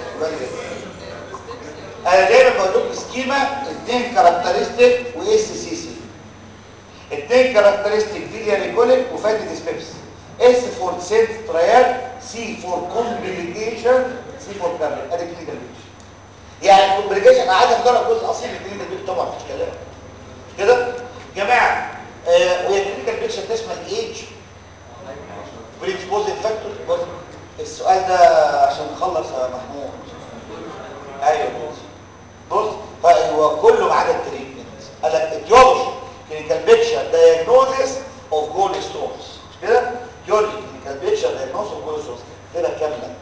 انا دايما بقول لكم سكيما اثنين كاركترستيك واس سي سي اثنين كاركترستيك فيليا ريكوليك وفاتي ديسبيبس اس فور سنت تريال سي فور كومبليكيشن سي فور كارنل ادي كلينيكال بيكشر يعني الكومبليكيشن عاده مجرد جزء اصيل من الكلينيكال بيكشر طبعا مش كلام مش كده جماعه آه وهي الكلينيكال بيكشر تشمل ايج بريدسبوزيت فاكتور بص السؤال ده عشان نخلص يا محمود ايوه بص بص طيب هو كله ما عدا التريتمنت قال لك اتيولوجي كلينيكال بيكشر دايجنوزيس اوف جول ستونز مش كده اتيولوجي كلينيكال بيكشر دايجنوزيس اوف جول ستونز كده كامله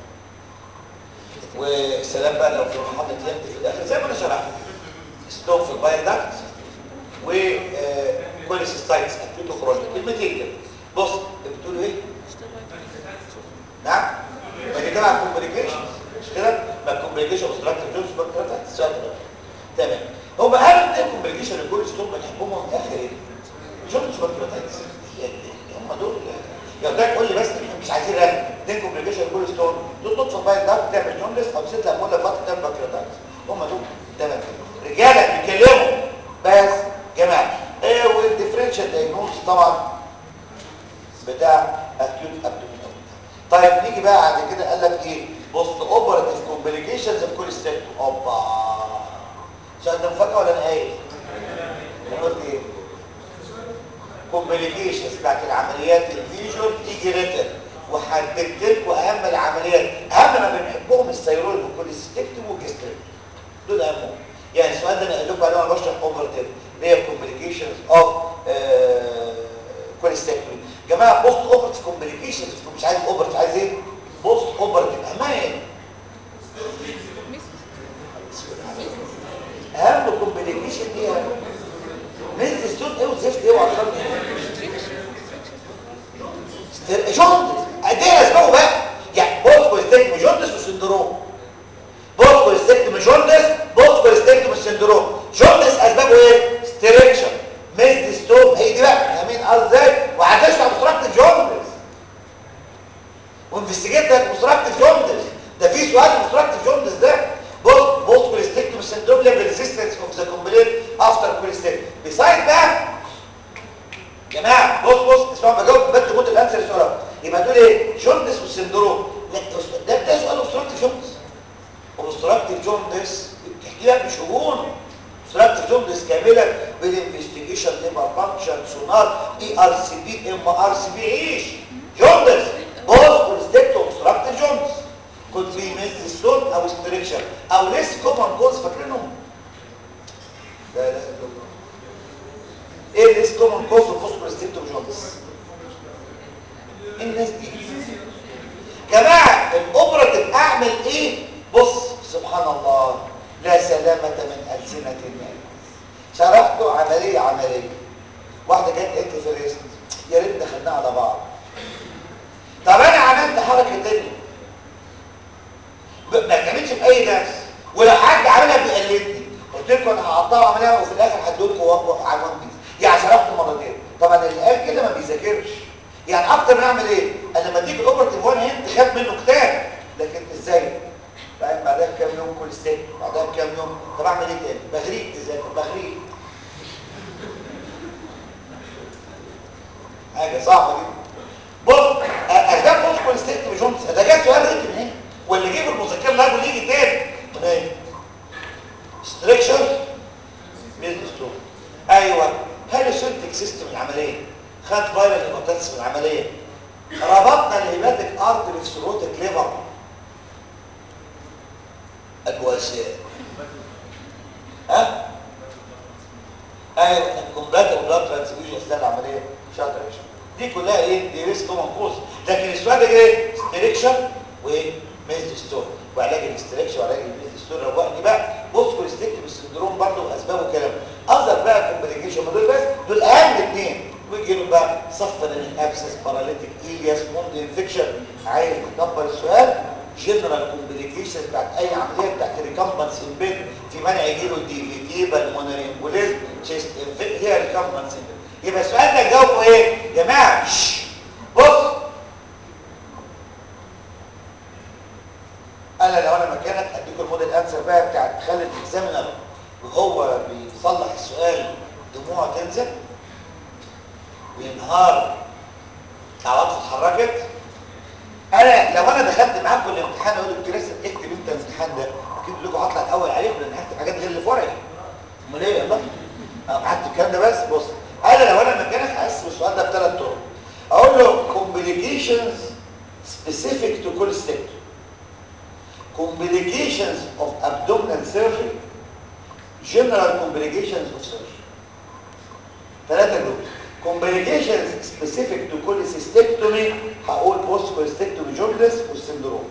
والسلام بقى لو في محاضره يد في الاخر زي ما انا شرحت ستون في البايل داكت وكوليسيستايتس اكيوتو كرونيك كلمتين كده بص بتقولوا ايه نعم ما دي تبع كومبليكيشن مش كده ما كومبليكيشن اوبستراكتيف جونز بكتيريتس شاطر تمام هم اهم اثنين كومبليكيشن لكل ستون بنحبهم من الاخر ايه جونز بكتيريتس هم دول يعني ده تقول لي بس مش عايزين رقم اثنين كومبليكيشن كل ستون دول نطفه بايل داكت تعمل جوندس او ست لامولا فتره تعمل بكتيريتس هم دول تمام كده رجاله بيتكلموا بس جماعه ايه والديفرنشال دايجنوز طبعا بتاع اكيوت ابدومينال طيب نيجي بقى بعد كده قال لك ايه بوست اوبراتيف كومبليكيشنز في كل ستيب اوبا السؤال ده مفاجاه ولا انا قايل انا قلت ايه كومبليكيشنز بتاعت العمليات الفيجوال تيجي ريتن وحددت لكم اهم العمليات اهم ما بنحبهم السيرول والكوليستيكتوم والجستريك دول اهمهم يعني السؤال ده انا قايل لكم عليه وانا بشرح اوبراتيف اللي هي كومبليكيشنز اوف كوليستيكتومي جماعه بوست اوبراتيف كومبليكيشنز مش عايز اوبراتيف عايز ايه بوست اوبراتيف امان اهم كومبليكيشن ايه نزل ستون ايه وزفت ايه وعشان جوندس ادينا اسمه بقى يعني بوست كوليستيكتومي جوندس وسندروم بوست كوليستيكتومي جوندس بوست كوليستيكتومي سندروم جوندس اسبابه ايه ستريكشن ميزد ستون هي دي بقى فاهمين ازاي وهتشرح اوبستراكتيف جوندس وانفستيجيت اوبستراكتيف جوندس ده في سؤال اوبستراكتيف جوندس ده بوست بوست كوليستيكتومي سندروم ليفل ريزيستنس اوف ذا كومبليت افتر كوليستيكتومي بيسايد بقى جماعه بص بص اسمعوا بجاوب بدي موت الانسر السؤال يبقى دول ايه جوندس والسندروم لا ده ده سؤال اوبستراكتيف جوندس اوبستراكتيف جوندس بتحكي لك بشؤون اوبستراكتيف جوندس كامله بالانفستيجيشن ليبر فانكشن سونار اي ار سي بي ام ار سي بي عيش جوندس بوز كوليستيكتو اوبستراكتيف جوندس كود بي ميز ستون او ستريكشن او ليس كومن كوز فاكرينهم لا لا لا ايه الليست كومن كوز فوسفورستيكتوم جونز الناس دي جماعه الاوبراتيف اعمل ايه بص سبحان الله لا سلامه من السنه الناس شرحته عمليه عمليه واحده جت قالت لي في الريست يا ريت دخلناها على بعض طب انا عملت حركه تانية ما تعملش في اي درس ولو حد عملها بيقلدني قلت لكم انا هقطعها عملها وفي الاخر هدولكم عنوان بيس يعني شرحته مرتين طبعا اللي قال كده ما بيذاكرش يعني اكتر من اعمل ايه انا لما تيجي الاوبرتيف وان هند تخاف منه كتاب لكن ازاي بعد بعدها بكام يوم كل ستيك بعدها بكام يوم طب اعمل ايه تاني بغريق تذاكر بغريق حاجه صعبه جدا بص اسباب فوسكول ستيك جونز ده جه سؤال رقم من هنا واللي جه في المذكره لا واللي يجي تاني من هنا ستريكشر بيزنس ايوه هالوسنتك سيستم العمليه خد فايرال هيباتيتس من العمليه ربطنا الهيباتيك ارتري في سروتك ليفر الواسع ها ايوه الكومبات والبلاد ترانسفيوجن اثناء العمليه شاطر يا باشا دي كلها ايه دي ريسك كوز لكن السؤال ده ايه ستريكشن وميز ستور وعلاج الاستريكشن وعلاج الميز ستور روقني بقى بص كوليستيكتيف السندروم برضه واسبابه وكلام قصدك بقى كومبليكيشن دول بس دول اهم اثنين ويجي له بقى صفر الابسس باراليتيك ايلياس موند انفكشن عايز تكبر السؤال جنرال كومبليكيشن بتاعت اي عمليه بتاعت ريكمبنس امبيد في منع يجي له دي في تي بالمونري امبوليزم تشيست هي ريكمبنس يبقى السؤال ده جاوبه ايه يا جماعه بص انا لو انا مكانك اديكم الموديل انسر بقى بتاعت خالد اكزامينر وهو بيصلح السؤال دموعه تنزل وينهار عواطفه اتحركت انا لو انا دخلت معاكم الامتحان اقول لك لسه اكتب انت الامتحان ده اكتب لكم هطلع الاول عليكم لان هكتب حاجات غير اللي في ورقي امال ايه يلا هكتب الكلام ده بس بص انا لو انا مكانك هقسم السؤال ده بثلاث طرق اقول له complications specific to cholesterol complications of abdominal surgery general complications of surgery ثلاثة دول complications specific to cholecystectomy هقول post cholecystectomy jaundice والسندروم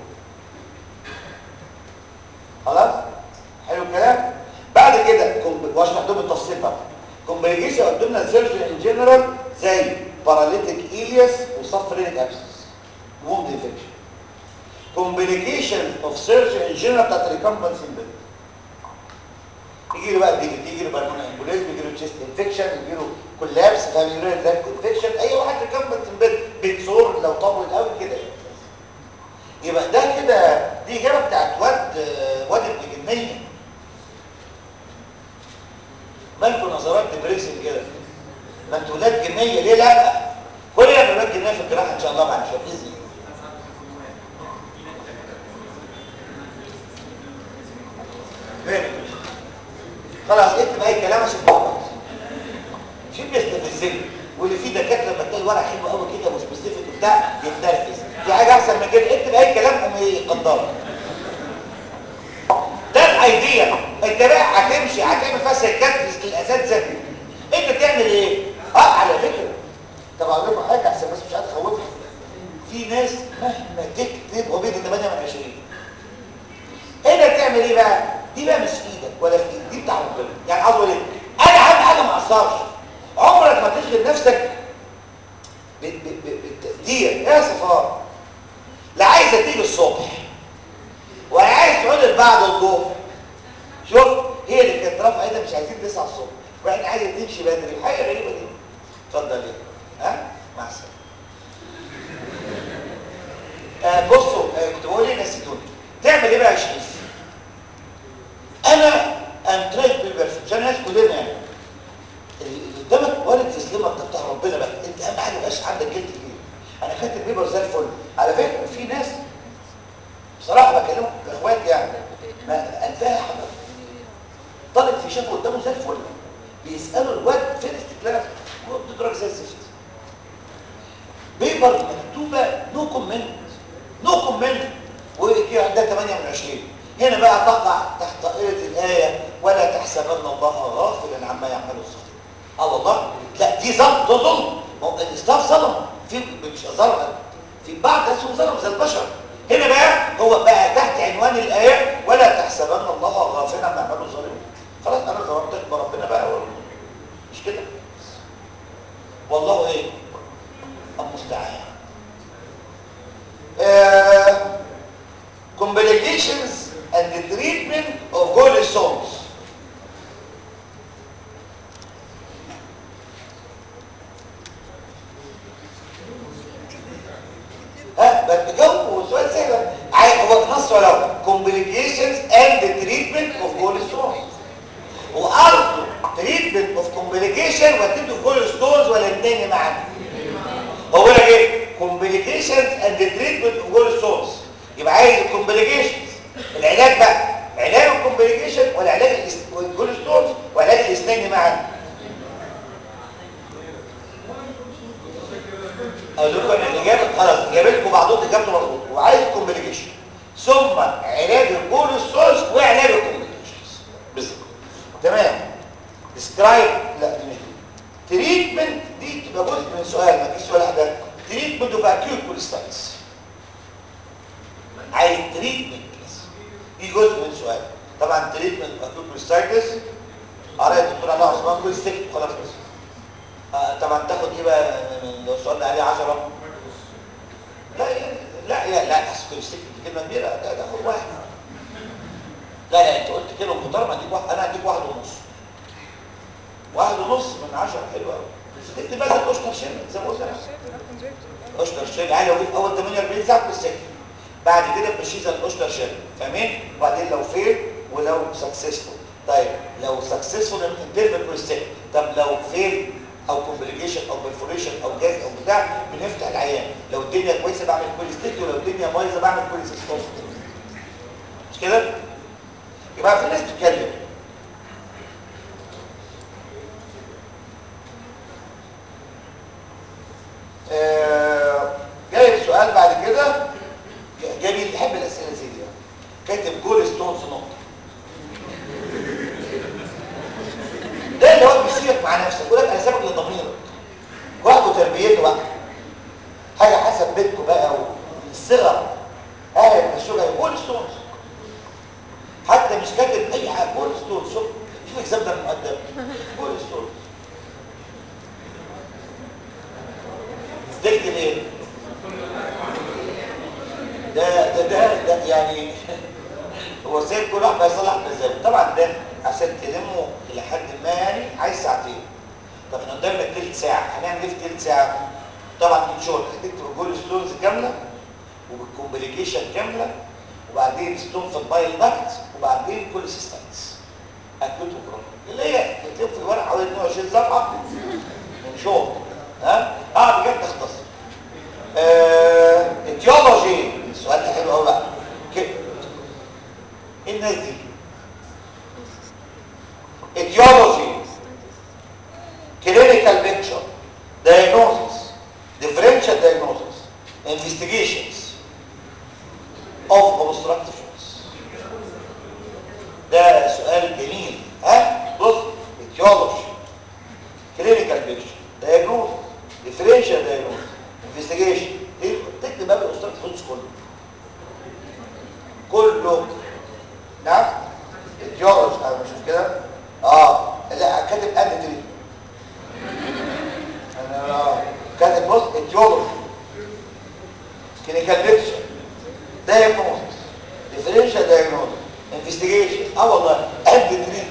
خلاص حلو الكلام بعد كده واشرح لهم التفصيل بقى complication of abdominal surgery in general زي paralytic ileus وصفرينك abscess wound infection complication of surgery in general بتاعت recumbency syndrome يجي له بقى دي يجي له بالمونري امبوليزم يجي له تشيست انفكشن يجي له كولابس فاميليار لاكت انفكشن اي واحد ريكمبنت بتصور لو طول قوي كده يبقى ده كده دي اجابه بتاعت واد واد ابن جنيه مالكم نظرات ديبريسنج كده ما انتوا ولاد جنيه ليه لا كل يوم ولاد جنيه في الجراحه ان شاء الله بعد شويه باذن الله خلاص اكتب اي كلام عشان تخلص شو بيستفزني واللي فيه دكاتره لما تلاقي الورق حلو قوي كده وسبيسيفيك وبتاع يتنرفز في حاجه احسن من كده اكتب اي كلام قوم يقدرك ده الايديا انت بقى هتمشي هتعمل فيها سكات الاساتذه انت تعمل ايه اه على فكره طب اقول لكم حاجه احسن بس مش عايز اخوفكم في ناس مهما تكتب هو بيدي 8 من 20 هنا تعمل ايه بقى دي بقى مش في ايدك ولا في ايدك دي بتاع ربنا يعني عاوز اقول ايه انا اهم حاجه ما اقصرش عمرك ما تشغل نفسك بالتقدير يا صفار لا عايزه تيجي الصبح ولا عايز تقعد بعد الظهر شوف هي اللي كانت رافعه ايدها مش عايزين 9 الصبح واحنا عايزه تمشي بدري حاجه غريبه دي اتفضل يا ها مع السلامه آه بصوا آه كنت بقول ايه نسيتوني تعمل ايه بقى يا شريف انا ام تريد بالبرفكت عشان الناس كلنا يعني اللي قدامك وارد في سليمك ده بتاع ربنا بقى انت اهم حاجه مبقاش عندك جلد كبير انا كاتب بيبر زي الفل على فكره في ناس بصراحه بكلمهم كاخوات يعني ما انفاها حضرتك طالب في شافه قدامه زي الفل بيسالوا الواد فين استكلاف بتدرك زي الزفت بيبر مكتوبه نو كومنت نو كومنت وكي عندها 8 من 20 هنا بقى تقع تحت طائرة الآية ولا تحسبن الله غافلا عما يعمله الظالم اه والله لا دي ظلم ده ظلم ما هو الاستاف ظلم في مش ظلم في بعض ناس هم ظلم زي البشر هنا بقى هو بقى تحت عنوان الايه ولا تحسبن الله غافلا عما يعمله الظالمون خلاص انا ظلمتك بربنا بقى مش كده والله ايه المستعان uh, complications and the treatment of gallstones ها بس جاوبوا سؤال سهل عايز هو نص ولا complications and the treatment of gallstones وارضه treatment of complication وديته في gallstones ولا الاثنين معانا هو لك ايه complications and the treatment of gallstones يبقى عايز الكومبليكيشنز العلاج بقى علاج الكومبليكيشن ولا علاج الجولستونز وعلاج الاسنان معا اقول لكم ان الاجابه خلاص اجابتكم بعضهم اجابته مظبوط وعايز كومبليكيشن ثم علاج الجولستونز وعلاج الكومبليكيشنز بالظبط تمام ديسكرايب لا دي مش دي تريتمنت دي تبقى جزء من سؤال ما فيش سؤال حاجه تريتمنت اوف اكيوت كوليستايتس عايز تريتمنت بس دي جزء من سؤال طبعا تريتمنت اكيوت كوليستايتس قرأت الدكتور علاء عثمان كوليستيك خلاص بس آه طبعا تاخد ايه بقى من لو السؤال ده عليه 10 لا يعني لا يا لا اصل كوليستيك دي كلمه كبيره لا تاخد واحد لا لا انت قلت كلمه محترمه اديك واحد انا اديك واحد ونص واحد ونص من 10 حلو قوي بس تكتب بقى الاشطر شيل زي ما قلت انا اشطر شيل عالي وجيت اول 48 ساعه في السجن بعد كده بمشي زي الاشطر شيل فاهمين وبعدين لو فيل ولو سكسسفول طيب لو سكسسفول انترفال كوليستيك طب لو فيل او كومبليكيشن او برفوريشن او جاز او بتاع بنفتح العيان لو الدنيا كويسه بعمل كوليستيك ولو الدنيا بايظه بعمل كوليستيك مش كده يبقى في ناس بتتكلم آه جايب سؤال بعد كده جميل بحب الاسئله زي دي كاتب جول ستونز نقطه ده اللي هو بيسيبك مع نفسك يقول لك انا سابك لضميرك واخده تربيته بقى حاجه حسب بيتكم بقى والصغر اهل من الشغل جول ستونز حتى مش كاتب اي حاجه جول ستونز شوف شوف الكتاب ده مقدم جول ستونز تكتب ايه ده ده ده, ده يعني هو سايب كل واحد يصلح مزاجه طبعا ده عشان تلمه الى حد ما يعني عايز ساعتين طب احنا قدامنا تلت ساعه هنعمل ايه في تلت ساعه طبعا دي شغل هتكتب الجول ستونز كامله وبالكومبليكيشن كامله وبعدين ستون في البايل داكت وبعدين كل سيستايتس اكوت وكرونيك اللي هي تكتب في الورقه حوالي 22 صفحه من شغل ها اه بجد تختصر آه اتيولوجي السؤال ده حلو قوي بقى كده ايه الناس دي etiology clinical picture diagnosis differential diagnosis investigations of obstructive shocks ده سؤال جميل ها بص etiology clinical picture diagnosis differential diagnosis investigation تكتب بقى الobstructive shocks كله كله نعم اتيولوجي انا بشوف كده اه لا كاتب اديتري انا آه. كاتب بص اتيولوجي كلينيكال بيكتشر دايجنوستس ديفرنشال دايجنوستس انفستيجيشن اه والله اديتري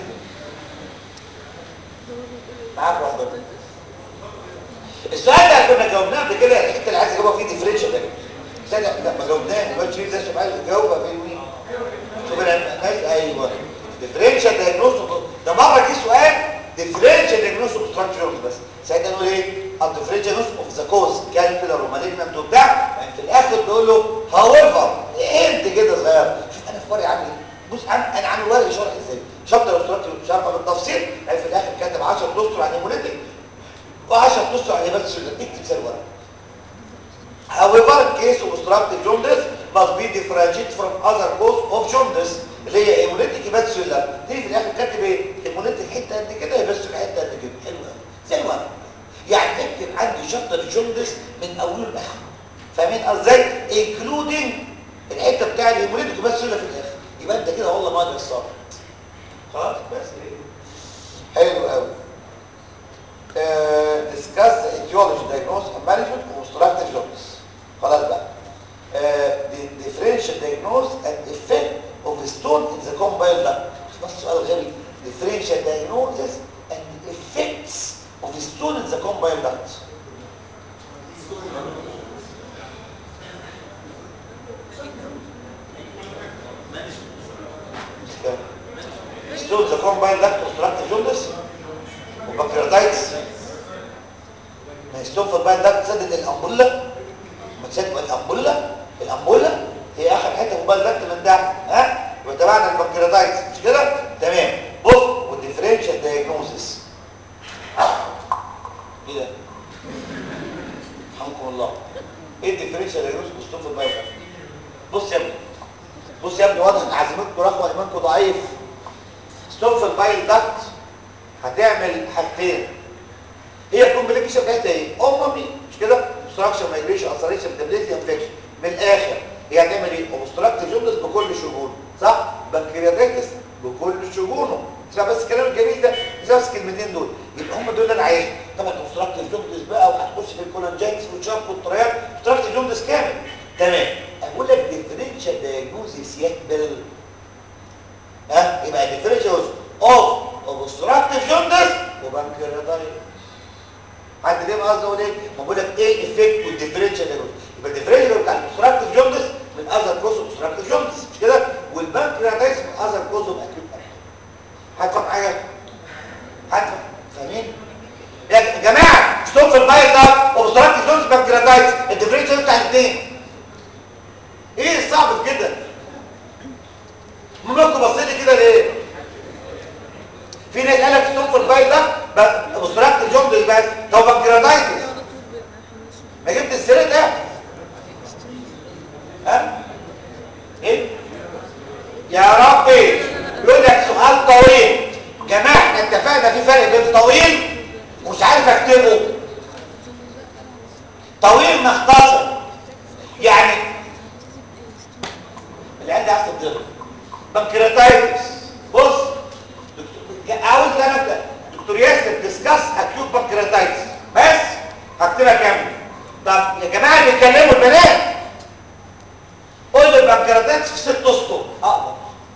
معاك ربنا السؤال ده كنا جاوبناه قبل كده الحته اللي عايز اجاوبها فيه ديفرنشال دايجنوستس لا ما جاوبناه الواد شريف ده شباب جاوبها في مين شوف الناس ايوه ديفرنشال دايجنوستس ده مره جه سؤال ديفرنشال دايجنوستس اوف ستراكشرز بس ساعتها نقول ايه الديفرنشال دايجنوستس اوف ذا كوز كالكولر ومالجنانت وبتاع يعني في الاخر تقول له هاويفر انت كده صغير شوف انا في ورقه عامل ايه بص عم انا عامل ورقه شرح ازاي شابتر اوف مش عارفه بالتفصيل يعني في الاخر كاتب 10 دستور عن هيموليتيك و10 دستور عن هيباتس اكتب زي الورقه However, case of obstructive jaundice must be differentiated from other cause of jaundice اللي هي hemolytic hepatocellular تيجي في الاخر كاتب ايه؟ hemolytic حته قد كده هيباتس حته جوندس من اوله لاخره فاهمين ازاي انكلودنج الحته بتاع الهيموليتيك بس ولا في الاخر يبقى انت كده والله ما قصرت خلاص بس حلو قوي uh, discuss the etiology diagnosis and management of obstructive jaundice خلاص بقى uh, the differential diagnosis and effect of the stone in the combined duct بس سؤال غبي differential diagnosis and effects of the stone in the combined duct stone in the combined duct obstructive jaundice وبنكرياتايتس ما ستون في الباين داكت سدت الامبوله ما تسد الامبوله الامبوله هي اخر حته في الباين داكت من تحت ها يبقى تبعنا البنكرياتايتس مش كده تمام بص والديفرنشال دايجنوزس ايه ده رحمكم الله ايه الديفرنشال دايجنوزس ستون في الباين داكت بص يا ابني بص يا ابني واضح ان عزيمتكم رخوه ايمانكم ضعيف ستون في الباين داكت هتعمل حاجتين هي الكومبليكيشن بتاعتها ايه امامي مش كده obstruction مايجريشن ulceration stability انفكشن من الاخر هي هتعمل ايه obstructive جوندس بكل شجونه صح بنكرياتيتس بكل شجونه اسمع بس الكلام الجميل ده بس الكلمتين دول يبقى هم دول اللي انا عايزهم طبعا obstructive جوندس بقى وهتخش في الكولانجيتس والشرق والطريات obstructive جوندس كامل تمام اقول لك differential diagnosis يقبل ها يبقى differential اوف obstructive jaundice وبنكرياتايتس حد فاهم قصدي اقول ايه ما بقول لك ايه الايفكت والديفرنشال دايجنوز يبقى الديفرنشال بتاع الاوبستراكتيف جوندس من اذر كوز اوبستراكتيف جوندس مش كده والبنكرياتايتس من اذر كوز اوف اكيوت حد فاهم حاجه حد فاهمين يا جماعه ستوب في البايل ده اوبستراكتيف جوندس بنكرياتايتس الديفرنشال بتاع الاثنين ايه الصعب في كده ممكن بصيتي كده ليه في ناس قال لك ستوب في البايل ده اوبستراكتيف جوندس بس طب بنكرياتايتس ما جبت السيره ده ها ايه يا ربي يقول لك سؤال طويل جماعه احنا اتفقنا في فرق بين طويل ومش عارف اكتبه طويل مختصر يعني العيال دي عايز تتضرب بنكرياتايتس بص عاوز انا دكتور ياسر ديسكاس اكيوت بنكرياتايتس بس هكتبها كامله طب يا جماعه اللي بيتكلموا البنات قول لي البنكرياتايتس في ست اسطر اقدر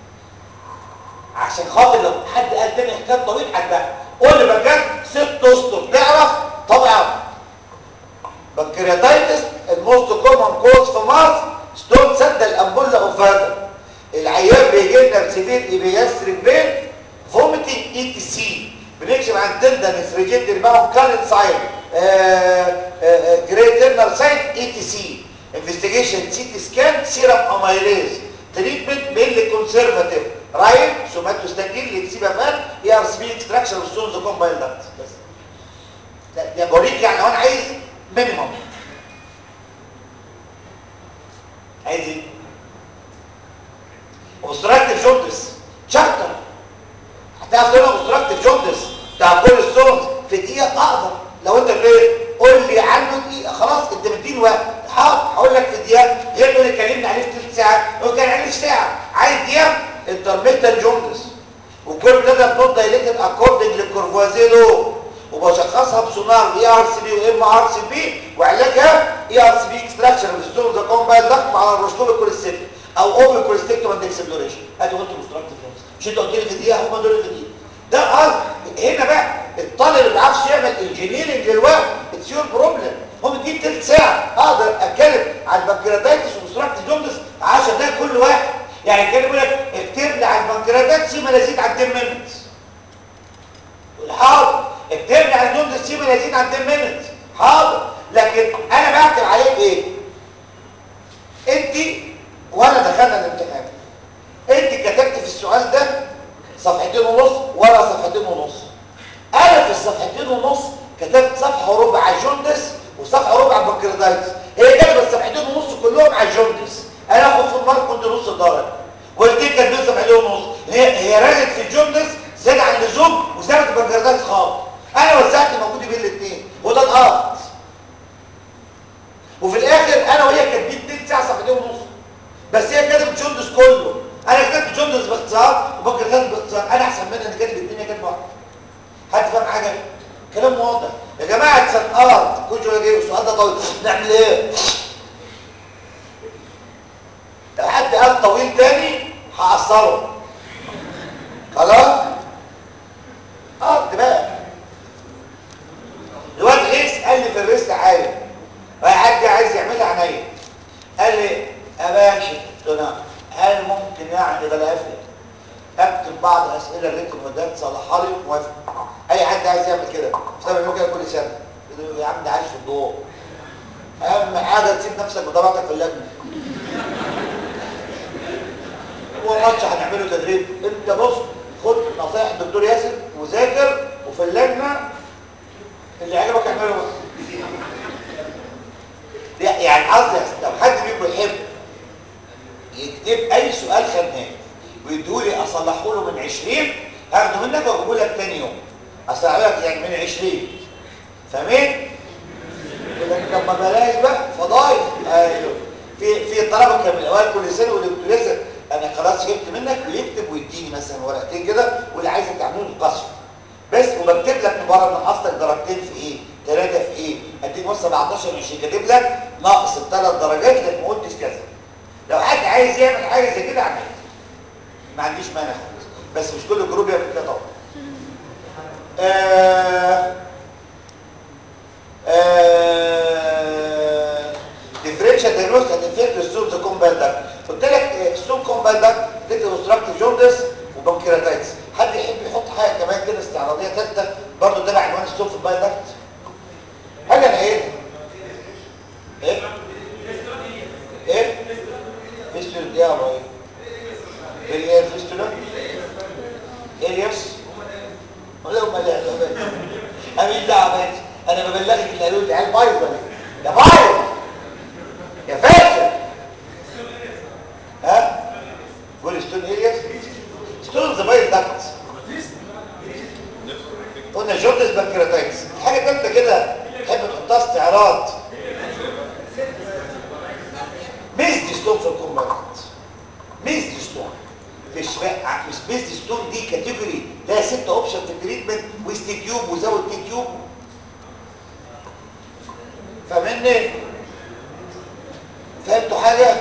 عشان خاطر لو حد قال تاني حكايه طويل هتبقى قول لي بجد ست اسطر تعرف طبعا بنكرياتايتس الموست كومن كوز في مصر ستون سد الامبولا اوف فاتر العيان بيجي لنا بسيفير ايبياستريك بين فوميتنج اي تي سي بنكشف عن تندنس ريجيد بقى كارن ساين جريترنال ساين اي تي سي انفستيجيشن سي تي سكان سيرم اميليز تريتمنت مينلي كونسرفاتيف رايت سوماتوستاتين لكسيبافان اي ار سبي اكستراكشن ستونز كومبايل داكت بس ده بوريك يعني لو انا عايز مينيمم عايز ايه اوبستراكتيف جوندس شابتر هتعرف تقول اوبستراكتيف جوندس بتاع كل ستونز في دقيقه اقدر لو انت فين قول لي عنه دقيقه خلاص انت مديني وقت حاضر هقول لك في دقيقه غير اللي اتكلمنا عليه في ثلث ساعه هو كان عليه ساعه عايز دقيقه انترميتال جوندس وكل ده نوت دايليتد اكوردنج للكورفوازيلو وبشخصها بسونار اي ار سي بي وام ار سي بي وعلاجها اي ار سي بي اكستراكشن بالستون ذا كومبايل ضغط على الرشتوب الكوليستيك او اوفر كوليستيكتوم اند اكسبلوريشن ادي قلت اوبستراكتيف جوندس مش انت قلت لي في دقيقه هم دول اللي في دقيقه ده قصد هنا بقى الطالب اللي ما بيعرفش يعمل انجينيرنج للوقت اتس يور بروبلم هو مديك تلت ساعه اقدر اتكلم على البنكرياتايتس والاوبستراكتيف جوندس عشان ده كل واحد يعني كان يقول لك اكتب لي على البنكرياتايتس ما يزيد عن 10 مينتس حاضر اكتب لي على الجوندس ما يزيد عن 10 مينتس حاضر لكن انا بكتب عليك ايه انت وانا دخلنا الامتحان انت كتبت في السؤال ده صفحتين ونص ولا صفحتين ونص انا في الصفحتين ونص كتبت صفحه وربع على الجوندس وصفحه وربع على البنكرياتايتس هي كاتبه الصفحتين ونص كلهم على الجوندس انا اخد في المارك كنت نص درجه والدين كانت بين صفحتين ونص هي هي رجت في الجوندس زاد عن اللزوم وزادت البنكرياتايتس خالص انا وزعت الموجود بين الاثنين وده الارض حاجه كلام واضح يا جماعه تسنقر كل شويه جاي السؤال ده طويل نعمل ايه لو حد قال طويل تاني هقصره خلاص اه بقى الواد غيث قال لي في الريست عالي واحد عايز يعملها عينيا قال لي يا باشا قلت له نعم هل ممكن يعني بلا افرق اكتب بعض اسئله الريتم وده تصلحها لي موافق اي حد عايز يعمل كده طب يعمل كده كل سنه يقول له يا عم ده عايش في الضوء اهم حاجه تسيب نفسك بطبيعتك في اللجنه هو ماتش هنعمله تدريب انت بص خد نصايح الدكتور ياسر وذاكر وفي اللجنه اللي عجبك اعمله بقى لا يعني قصدي لو حد منكم يحب يكتب اي سؤال خدناه ويدولي اصلحه له من 20 هاخده منك واجيبه لك تاني يوم اصلحه لك يعني من 20 فاهمين؟ يقول لك طب ما بلاش بقى فضايح ايوه في في طلبه كان من الاوائل كل سنه يقول لي لسه انا خلاص جبت منك ويكتب ويديني مثلا ورقتين كده واللي عايز تعمله القصر بس وبكتب لك مباراه من اصلك درجتين في ايه ثلاثه في ايه اديك بص 17 20 كاتب لك ناقص الثلاث درجات لان ما قلتش كذا لو حد عايز يعمل حاجه زي كده اعملها ما عنديش مانع خالص بس مش كل جروب يعمل كده طبعا آه آه differential diagnosis and infect السوب ذا كومبايل داكت قلت لك السوب كومبايل داكت اديت اوبستراكتيف جوندس وبنكرياتايتس حد يحب يحط حاجه كمان كده استعراضيه ثالثه برضه تبع عنوان السوب في البايل داكت حاجه انا ايه ايه ايه فيستولا دي يا ابراهيم ايه هي الفيستولا الياس ولا ما لا امين دعوه انا ببلغك اللي قالوا لي عيال بايظه يا بايظ يا فاشل ها قول ستون الياس ستون ذا بايظ داكت قلنا جوردس بانكرياتايتس حاجه ثالثه كده تحب تحطها استعراض ميزدي ستون في الكومباوند ميزدي ستون مش مش ميزدي ستون دي كاتيجوري لها ست اوبشن في التريتمنت ويست تيوب وزود تي تيوب فاهمني فهمتوا حاجه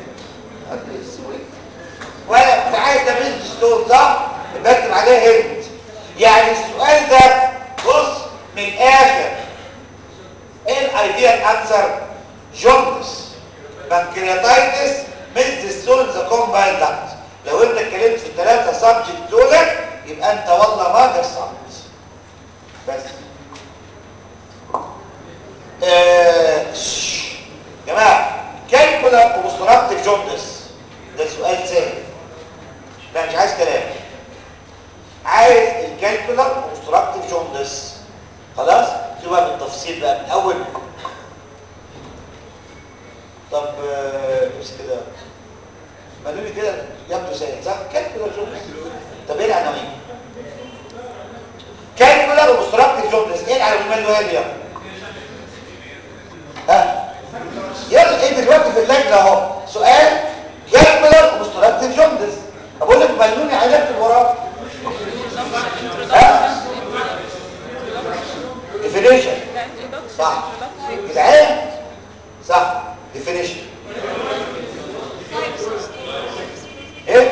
وانا كنت عايز ده ميزدي ستون صح بكتب عليها هند يعني السؤال ده بص من الاخر ايه الايديال انسر جوندس بانكرياتايتس ميزستون ذا كومبايل داكت لو انت اتكلمت في الثلاثه سبجكت دول يبقى انت والله راجل صمت بس آه جماعه كالكولا اوبستراكتيف جوندس ده سؤال سهل ده مش عايز كلام عايز الكالكولا اوبستراكتيف جوندس خلاص شوف بقى بالتفصيل بقى من اول طب بس كده قالوا لي كده يبدو سهل صح كالكولا جوندس طب ايه العناوين كالكولا اوبستراكتيف جوندس ايه العناوين اللي هي دي ها يلا ايه دلوقتي في اللجنه اهو سؤال كالكولا اوبستراكتيف جوندس اقول لك ملوني علاج وراه ها ديفينيشن صح جدعان صح ديفينيشن ايه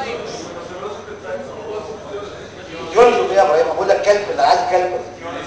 جونجو يا ابراهيم بقول لك كلب انا عايز كلب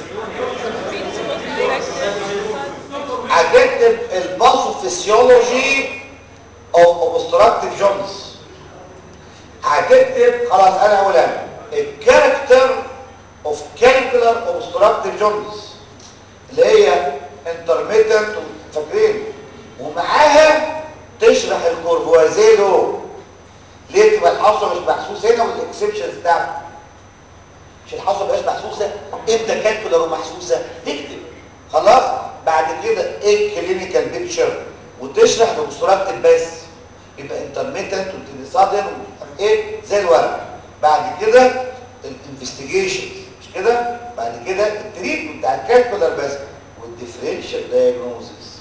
هتكتب الباثوفيسيولوجي او اوبستراكتيف جونز هتكتب خلاص انا هقولها الكاركتر اوف كالكولار اوبستراكتيف جونز اللي هي انترميتنت فاكرين ومعاها تشرح الكورفوازيلو ليه تبقى الحصوه مش محسوس هنا والاكسبشنز بتاعته مش الحصوه مبقاش محسوسه امتى كالكولار ومحسوسه تكتب خلاص بعد كده ايه الكلينيكال بيكتشر وتشرح الاوبستراكتيف بس يبقى انترميتنت وتنسادن ايه زي الورق بعد كده الانفستيجيشن مش كده بعد كده التريتمنت بتاع الكالكولار بس والديفرنشال دايجنوزس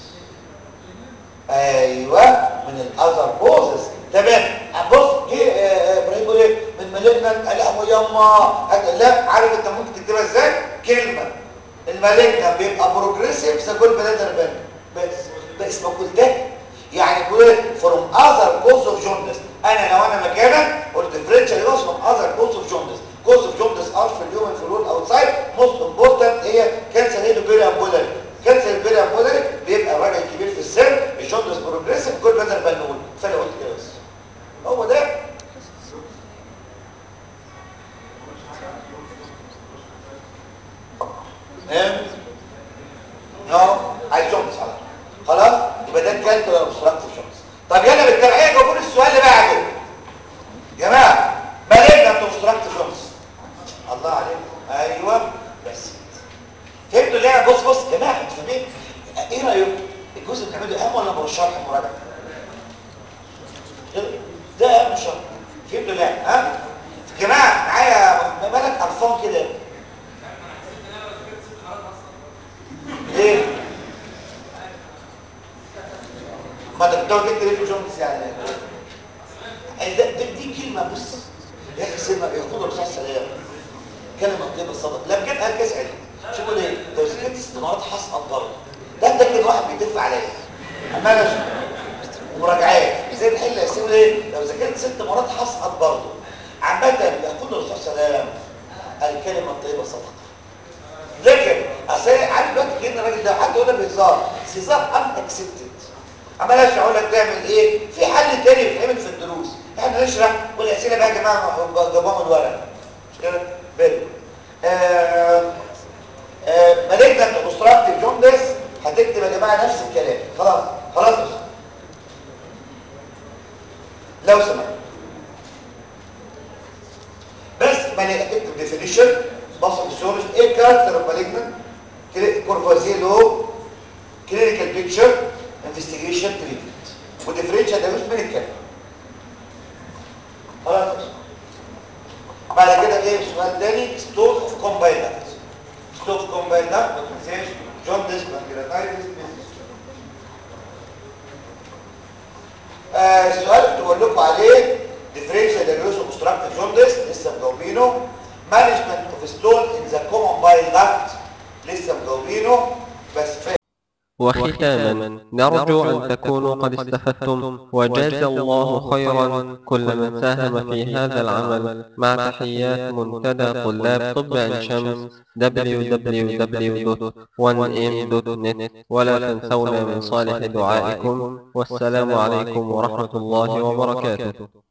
ايوه من الاذر بوزز تمام بص جه ابراهيم بيقول ايه من مالجنت قال ابو يما لا عارف انت ممكن تكتبها ازاي كلمه المالجنا بيبقى بروجريسيف زي جول بلادر بان بس ده اسمه كولتاك يعني كل فروم اذر كوز اوف جوندس انا لو انا مكانك قلت ديفرنشال لوس فروم اذر كوز اوف جوندس كوز اوف جوندس ار في اليومن فلول اوتسايد موست امبورتنت هي كانسر هيدو بيري امبولاري كانسر البيري امبولاري بيبقى راجل كبير في السن الجوندس بروجريسيف جول بلادر بان نقول فانا قلت كده بس هو ده تمام نو عايز جونز على طول. خلاص يبقى ده الكالت ولا obstructive جونز طب يلا بالتبعيه جاوبوا لي السؤال اللي بعده يا جماعه مالجنا انتوا obstructive جونز الله عليكم ايوه بس فهمتوا ليه بص بص يا جماعه انتوا فاهمين ايه رايكم الجزء اللي بنعمله اهم ولا مرشح المراجعه ده اهم شرح فهمتوا ليه ها يا جماعه معايا مالك قرفان كده ليه؟ ما انت بتقعد تكتب ايه في جونز يعني ده- ده- دي كلمه بص يا اخي سيدنا يقول الرسول صلى الله عليه وسلم كلمه طيبه الصدق لما جيت قال كاس علم شوفوا ليه لو ذاكرت ست مرات هسقط برضه ده ده كده واحد بيدف عليا عمال أشوف. ومراجعات زي الحل يسوي ايه لو ذاكرت ست مرات هسقط برضه عامه يقول الرسول صلى الله عليه وسلم الكلمه الطيبه صدقه لكن اصل عارف دلوقتي كده الراجل ده حد يقول لك بهزار بس هزار ان اكسبتد عمال اشرح اقول لك تعمل ايه في حل تاني بيتعمل في الدروس احنا نشرح والاسئله بقى يا جماعه جابوها من الورق مش كده بالي آه آه مالجنت اوبستراكتيف جوندس هتكتب يا جماعه نفس الكلام خلاص خلاص يا أستاذ. لو سمحت بس مالجنت اكتب ديفينيشن بصل السورس ايه كاركتر اوف مالجنت كورفازيلو كلينيكال بيكتشر انفستيجيشن تريتمنت وديفرنشال دايجنوز من الكلام خلاص بعد كده ايه سؤال تاني ستون اوف كومبايند ستون اوف كومبايند ما تنساش جوندس بانكرياتايتس آه السؤال اللي بقول لكم عليه ديفرنشال دايجنوز اوف اوبستراكتيف جوندس لسه مجاوبينه مانجمنت اوف ستون ان ذا كومن بايل داكت لسه مجاوبينه بس فاهم وختاما نرجو أن تكونوا قد استفدتم وجاز الله خيرا كل من ساهم في هذا العمل مع تحيات منتدى طلاب طب عين شمس www.1m.net ولا تنسونا من صالح دعائكم والسلام عليكم ورحمة الله وبركاته